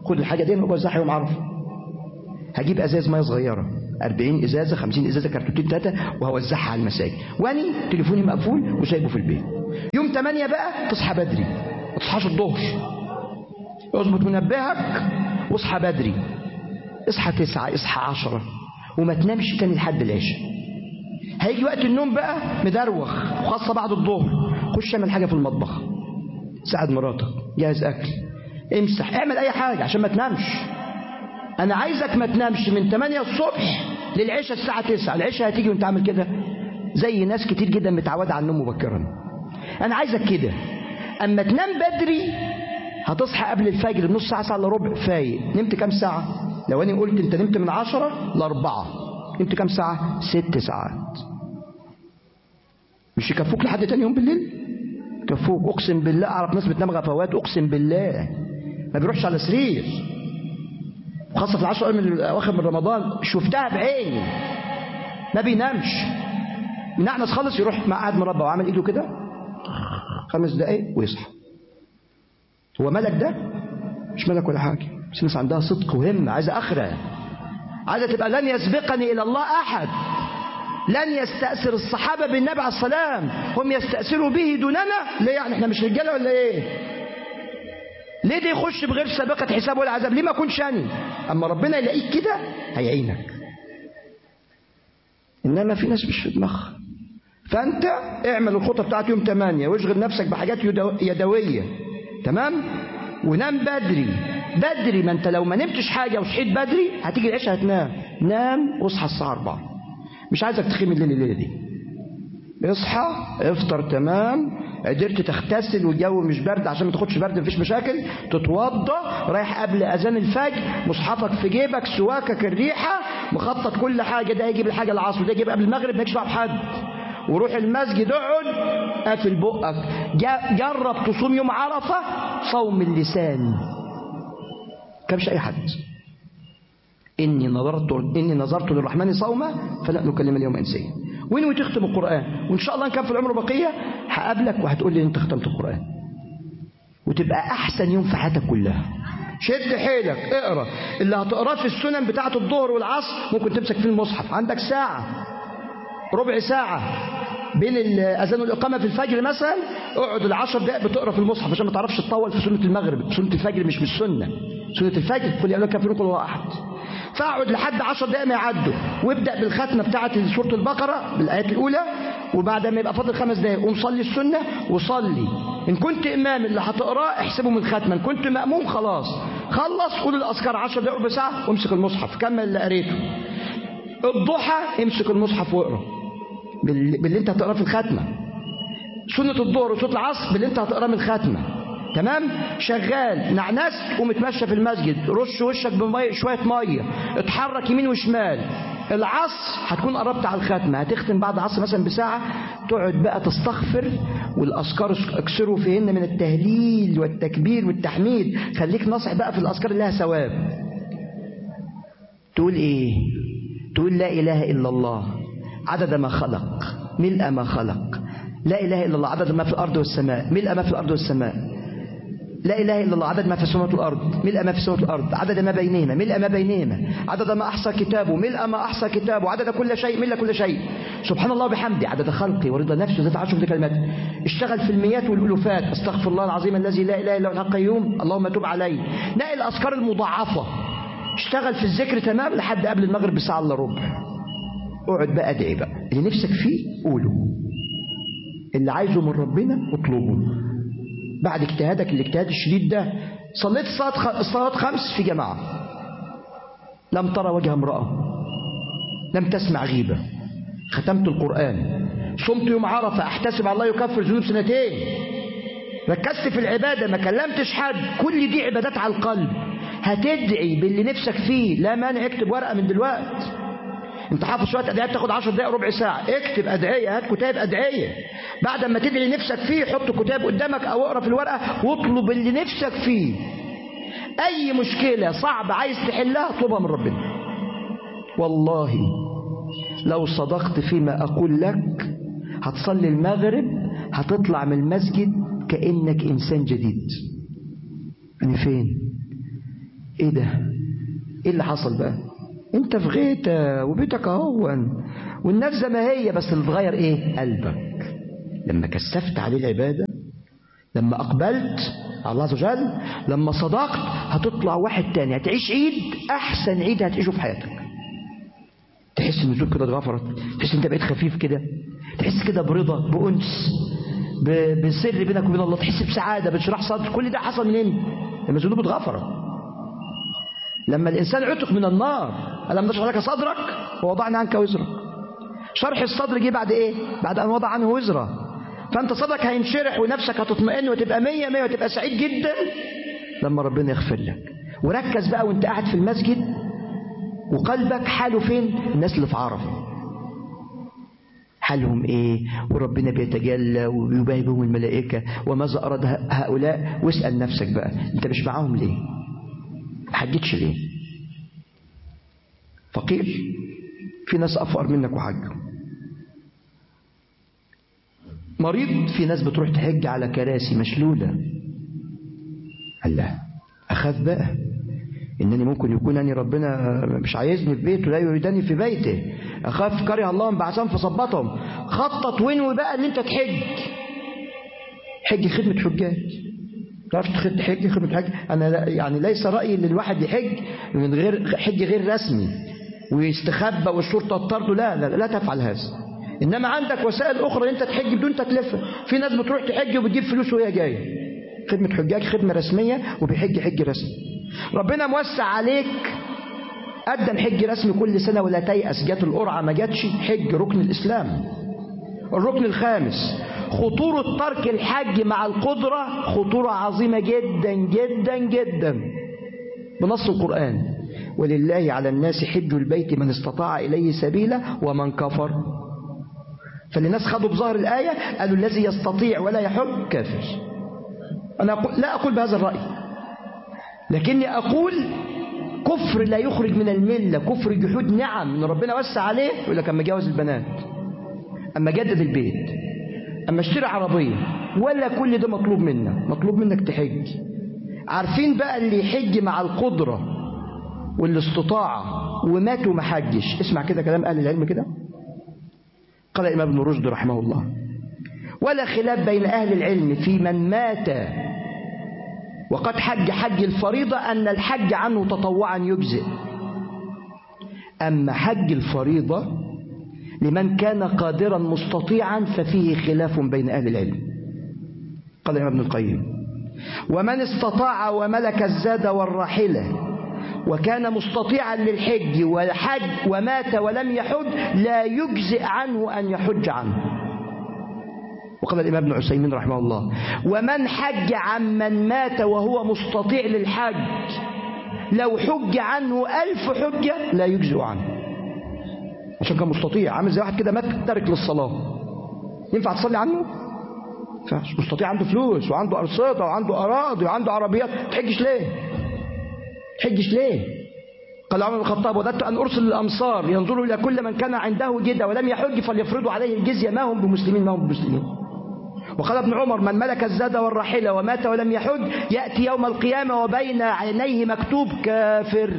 خد الحاجة دي ووزعها يوم عرفة هجيب ازاز ميه صغيره 40 ازازه 50 ازازه كرتونتين ثلاثه وهوزعها على المساجد واني تليفوني مقفول وسايبه في البيت يوم 8 بقى تصحى بدري ما تصحاش الظهر اظبط منبهك واصحى بدري اصحى تسعة اصحى عشرة وما تنامش تاني لحد العشاء هيجي وقت النوم بقى مدروخ وخاصة بعد الظهر خش اعمل حاجة في المطبخ ساعد مراتك جهز اكل امسح اعمل اي حاجة عشان ما تنامش انا عايزك ما تنامش من 8 الصبح للعشاء الساعة 9 العشاء هتيجي وانت عامل كده زي ناس كتير جدا متعودة على النوم مبكرا انا عايزك كده اما تنام بدري هتصحى قبل الفجر بنص ساعة ساعة الا ربع فايق نمت كام ساعة لو انا قلت انت نمت من عشرة لاربعة نمت كام ساعة ست ساعات مش يكفوك لحد تاني يوم بالليل يكفوك اقسم بالله اعرف ناس بتنام غفوات اقسم بالله ما بيروحش على سرير خاصة في العشر من الاواخر من رمضان شفتها بعيني ما بينامش منعنس خالص يروح قاعد مربع وعامل ايده كده خمس دقايق ويصحى هو ملك ده مش ملك ولا حاجة بس الناس عندها صدق وهمة عايزة آخرة عايزة تبقى لن يسبقني إلى الله أحد لن يستأثر الصحابة بالنبي عليه السلام هم يستأثروا به دوننا ليه يعني احنا مش رجالة ولا ايه ليه ده يخش بغير سابقة حساب ولا عذاب ليه ما اكونش أنا أما ربنا يلاقيك كده هيعينك إنما في ناس مش في دماغها فأنت اعمل الخطة بتاعت يوم 8 واشغل نفسك بحاجات يدوية تمام ونام بدري بدري ما انت لو ما نمتش حاجة وصحيت بدري هتيجي العشاء هتنام نام واصحى الساعة 4 مش عايزك تخيم الليل الليلة دي اصحى افطر تمام قدرت تغتسل والجو مش برد عشان ما تاخدش برد مفيش مشاكل تتوضى رايح قبل اذان الفجر مصحفك في جيبك سواكك الريحه مخطط كل حاجه ده يجيب الحاجه العصر ده يجيب قبل المغرب مالكش دعوه بحد وروح المسجد اقعد قافل بقك جرب تصوم يوم عرفه صوم اللسان كمش اي حد اني نظرت اني نظرت للرحمن صوما فلا نكلم اليوم انسيا وين تختم القران وان شاء الله ان كان في العمر بقيه هقابلك وهتقول لي انت ختمت القران وتبقى احسن يوم في حياتك كلها شد حيلك اقرا اللي هتقراه في السنن بتاعه الظهر والعصر ممكن تمسك فيه المصحف عندك ساعه ربع ساعه بين الاذان والاقامه في الفجر مثلا اقعد العشر دقائق بتقرا في المصحف عشان ما تعرفش تطول في سنه المغرب سنه الفجر مش مش سنه سنه الفجر قل يا ايها الكافرون قل هو احد فاقعد لحد عشر دقائق ما يعدوا وابدا بالختمه بتاعه سوره البقره بالايات الاولى وبعد ما يبقى فاضل خمس دقائق قوم صلي السنه وصلي ان كنت امام اللي هتقراه احسبه من ختمه ان كنت ماموم خلاص خلص قول الاذكار 10 دقائق ربع ساعه وامسك المصحف كمل اللي قريته الضحى امسك المصحف واقرا باللي انت هتقراه في الختمه سنه الظهر وسنه العصر باللي انت هتقراه من الختمه تمام شغال نعنست ومتمشى في المسجد رش وشك بمية شويه ميه اتحرك يمين وشمال العصر هتكون قربت على الختمه هتختم بعد العصر مثلا بساعه تقعد بقى تستغفر والاذكار اكسروا فيهن من التهليل والتكبير والتحميد خليك ناصح بقى في الاذكار اللي لها ثواب تقول ايه تقول لا اله الا الله عدد ما خلق ملء ما خلق لا إله إلا الله عدد ما في الأرض والسماء ملء ما في الأرض والسماء لا إله إلا الله عدد ما في السماوات والأرض ملء ما في السماوات والأرض عدد ما بينهما ملء ما بينهما عدد ما أحصى كتابه ملء ما أحصى كتابه عدد كل شيء ملء كل شيء سبحان الله وبحمده عدد خلقي ورضا نفسه ذات عشر كلمات اشتغل في المئات والألوفات استغفر الله العظيم الذي لا إله إلا هو القيوم اللهم تب علي نقل الأذكار المضاعفة اشتغل في الذكر تمام لحد قبل المغرب بساعة إلا ربع اقعد بقى ادعي بقى اللي نفسك فيه قوله اللي عايزه من ربنا اطلبه بعد اجتهادك الاجتهاد الشديد ده صليت صلاة صلاة خمس في جماعة لم ترى وجه امرأة لم تسمع غيبة ختمت القرآن صمت يوم عرفة احتسب على الله يكفر ذنوب سنتين ركزت في العبادة ما كلمتش حد كل دي عبادات على القلب هتدعي باللي نفسك فيه لا مانع اكتب ورقة من دلوقتي انت حافظ شويه ادعيه بتاخد 10 دقائق ربع ساعه اكتب ادعيه هات كتاب ادعيه بعد ما تدعي نفسك فيه حط كتاب قدامك او اقرا في الورقه واطلب اللي نفسك فيه اي مشكله صعبه عايز تحلها اطلبها من ربنا والله لو صدقت فيما اقول لك هتصلي المغرب هتطلع من المسجد كانك انسان جديد يعني فين ايه ده ايه اللي حصل بقى انت في غيتة وبيتك اهو والناس زي ما هي بس اللي اتغير ايه قلبك لما كثفت عليه العبادة لما اقبلت على الله عز وجل لما صدقت هتطلع واحد تاني هتعيش عيد احسن عيد هتعيشه في حياتك تحس ان الذنوب كده اتغفرت تحس ان انت بقيت خفيف كده تحس كده برضا بانس ب- بسر بينك وبين الله تحس بسعاده بانشراح صدر كل ده حصل منين لما الذنوب اتغفرت لما الانسان عتق من النار الم نشرح لك صدرك ووضعنا عنك وزرك شرح الصدر جه بعد ايه بعد ان وضع عنه وزره فانت صدرك هينشرح ونفسك هتطمئن وتبقى مية مية وتبقى سعيد جدا لما ربنا يغفر لك وركز بقى وانت قاعد في المسجد وقلبك حاله فين الناس اللي في عرفه حالهم ايه وربنا بيتجلى ويباهي بهم الملائكه وماذا اراد هؤلاء واسال نفسك بقى انت مش معاهم ليه ما حجتش ليه فقير في ناس افقر منك وحجوا مريض في ناس بتروح تحج على كراسي مشلوله الله اخاف بقى انني ممكن يكون اني ربنا مش عايزني في بيته لا يريدني في بيته اخاف كره الله انبعثهم فصبتهم خطط وين بقى ان انت تحج حج خدمه حجاج تعرف تحج خدمه حج انا لا يعني ليس رايي ان الواحد يحج من غير حج غير رسمي ويستخبى والشرطه تطرده لا لا لا تفعل هذا انما عندك وسائل اخرى انت تحج بدون تكلفه في ناس بتروح تحج وبتجيب فلوس وهي جايه خدمه حجاج خدمه رسميه وبيحج حج رسمي ربنا موسع عليك قدم حج رسمي كل سنة ولا تيأس جت القرعة ما جاتش حج ركن الإسلام الركن الخامس خطورة ترك الحج مع القدرة خطورة عظيمة جدا جدا جدا بنص القرآن ولله على الناس حج البيت من استطاع إليه سبيلا ومن كفر فالناس خدوا بظهر الآية قالوا الذي يستطيع ولا يحج كافر أنا أقول لا أقول بهذا الرأي لكني أقول كفر لا يخرج من الملة كفر جحود نعم ان ربنا وسع عليه يقول لك اما جوز البنات اما جدد البيت اما اشتري عربية ولا كل ده مطلوب منك مطلوب منك تحج عارفين بقى اللي يحج مع القدرة والاستطاعة ومات وما حجش اسمع كده كلام اهل العلم كده قال الامام ابن رشد رحمه الله ولا خلاف بين اهل العلم في من مات وقد حج حج الفريضة أن الحج عنه تطوعا يجزئ أما حج الفريضة لمن كان قادرا مستطيعا ففيه خلاف بين أهل العلم قال ابن القيم ومن استطاع وملك الزاد والراحلة وكان مستطيعا للحج والحج ومات ولم يحج لا يجزئ عنه أن يحج عنه وقال الإمام ابن عثيمين رحمه الله ومن حج عمن مات وهو مستطيع للحج لو حج عنه ألف حجة لا يجزئ عنه عشان كان مستطيع عامل زي واحد كده مات ترك للصلاة ينفع تصلي عنه؟ ينفعش مستطيع عنده فلوس وعنده أرصدة وعنده أراضي وعنده عربيات تحجش ليه؟ تحجش ليه؟ قال عمر بن الخطاب وددت أن أرسل الأمصار ينظروا إلى كل من كان عنده جدة ولم يحج فليفرضوا عليه الجزية ما هم بمسلمين ما هم بمسلمين وقال ابن عمر من ملك الزاد والراحلة ومات ولم يحج يأتي يوم القيامة وبين عينيه مكتوب كافر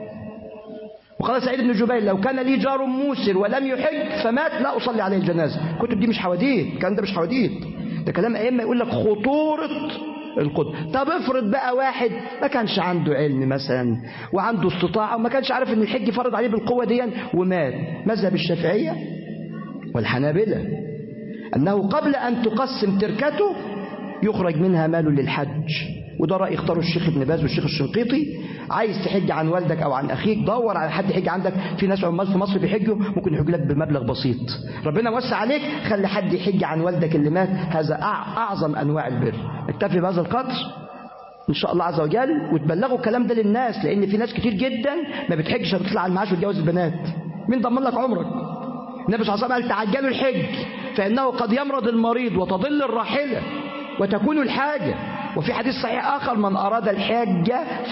وقال سعيد بن جبير لو كان لي جار موسر ولم يحج فمات لا أصلي عليه الجنازة الكتب دي مش حواديت الكلام ده مش حواديت ده كلام أئمة يقول لك خطورة القدر طب افرض بقى واحد ما كانش عنده علم مثلا وعنده استطاعة وما كانش عارف ان الحج فرض عليه بالقوة دي ومات مذهب الشافعية والحنابلة أنه قبل أن تقسم تركته يخرج منها مال للحج وده رأي اختاره الشيخ ابن باز والشيخ الشنقيطي عايز تحج عن والدك أو عن أخيك دور على حد يحج عندك في ناس عمال في مصر بيحجوا ممكن يحج لك بمبلغ بسيط ربنا وسع عليك خلي حد يحج عن والدك اللي مات هذا أعظم أنواع البر اكتفي بهذا القدر ان شاء الله عز وجل وتبلغوا الكلام ده للناس لان في ناس كتير جدا ما بتحجش بتطلع على المعاش وتجوز البنات مين ضمن لك عمرك النبي صلى الله عليه وسلم قال تعجلوا الحج فإنه قد يمرض المريض وتضل الراحلة وتكون الحاجة وفي حديث صحيح آخر من أراد الحج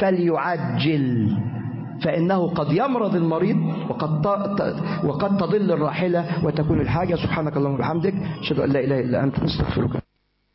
فليعجل فإنه قد يمرض المريض وقد وقد تضل الراحلة وتكون الحاجة سبحانك اللهم وبحمدك أشهد أن لا إله إلا أنت نستغفرك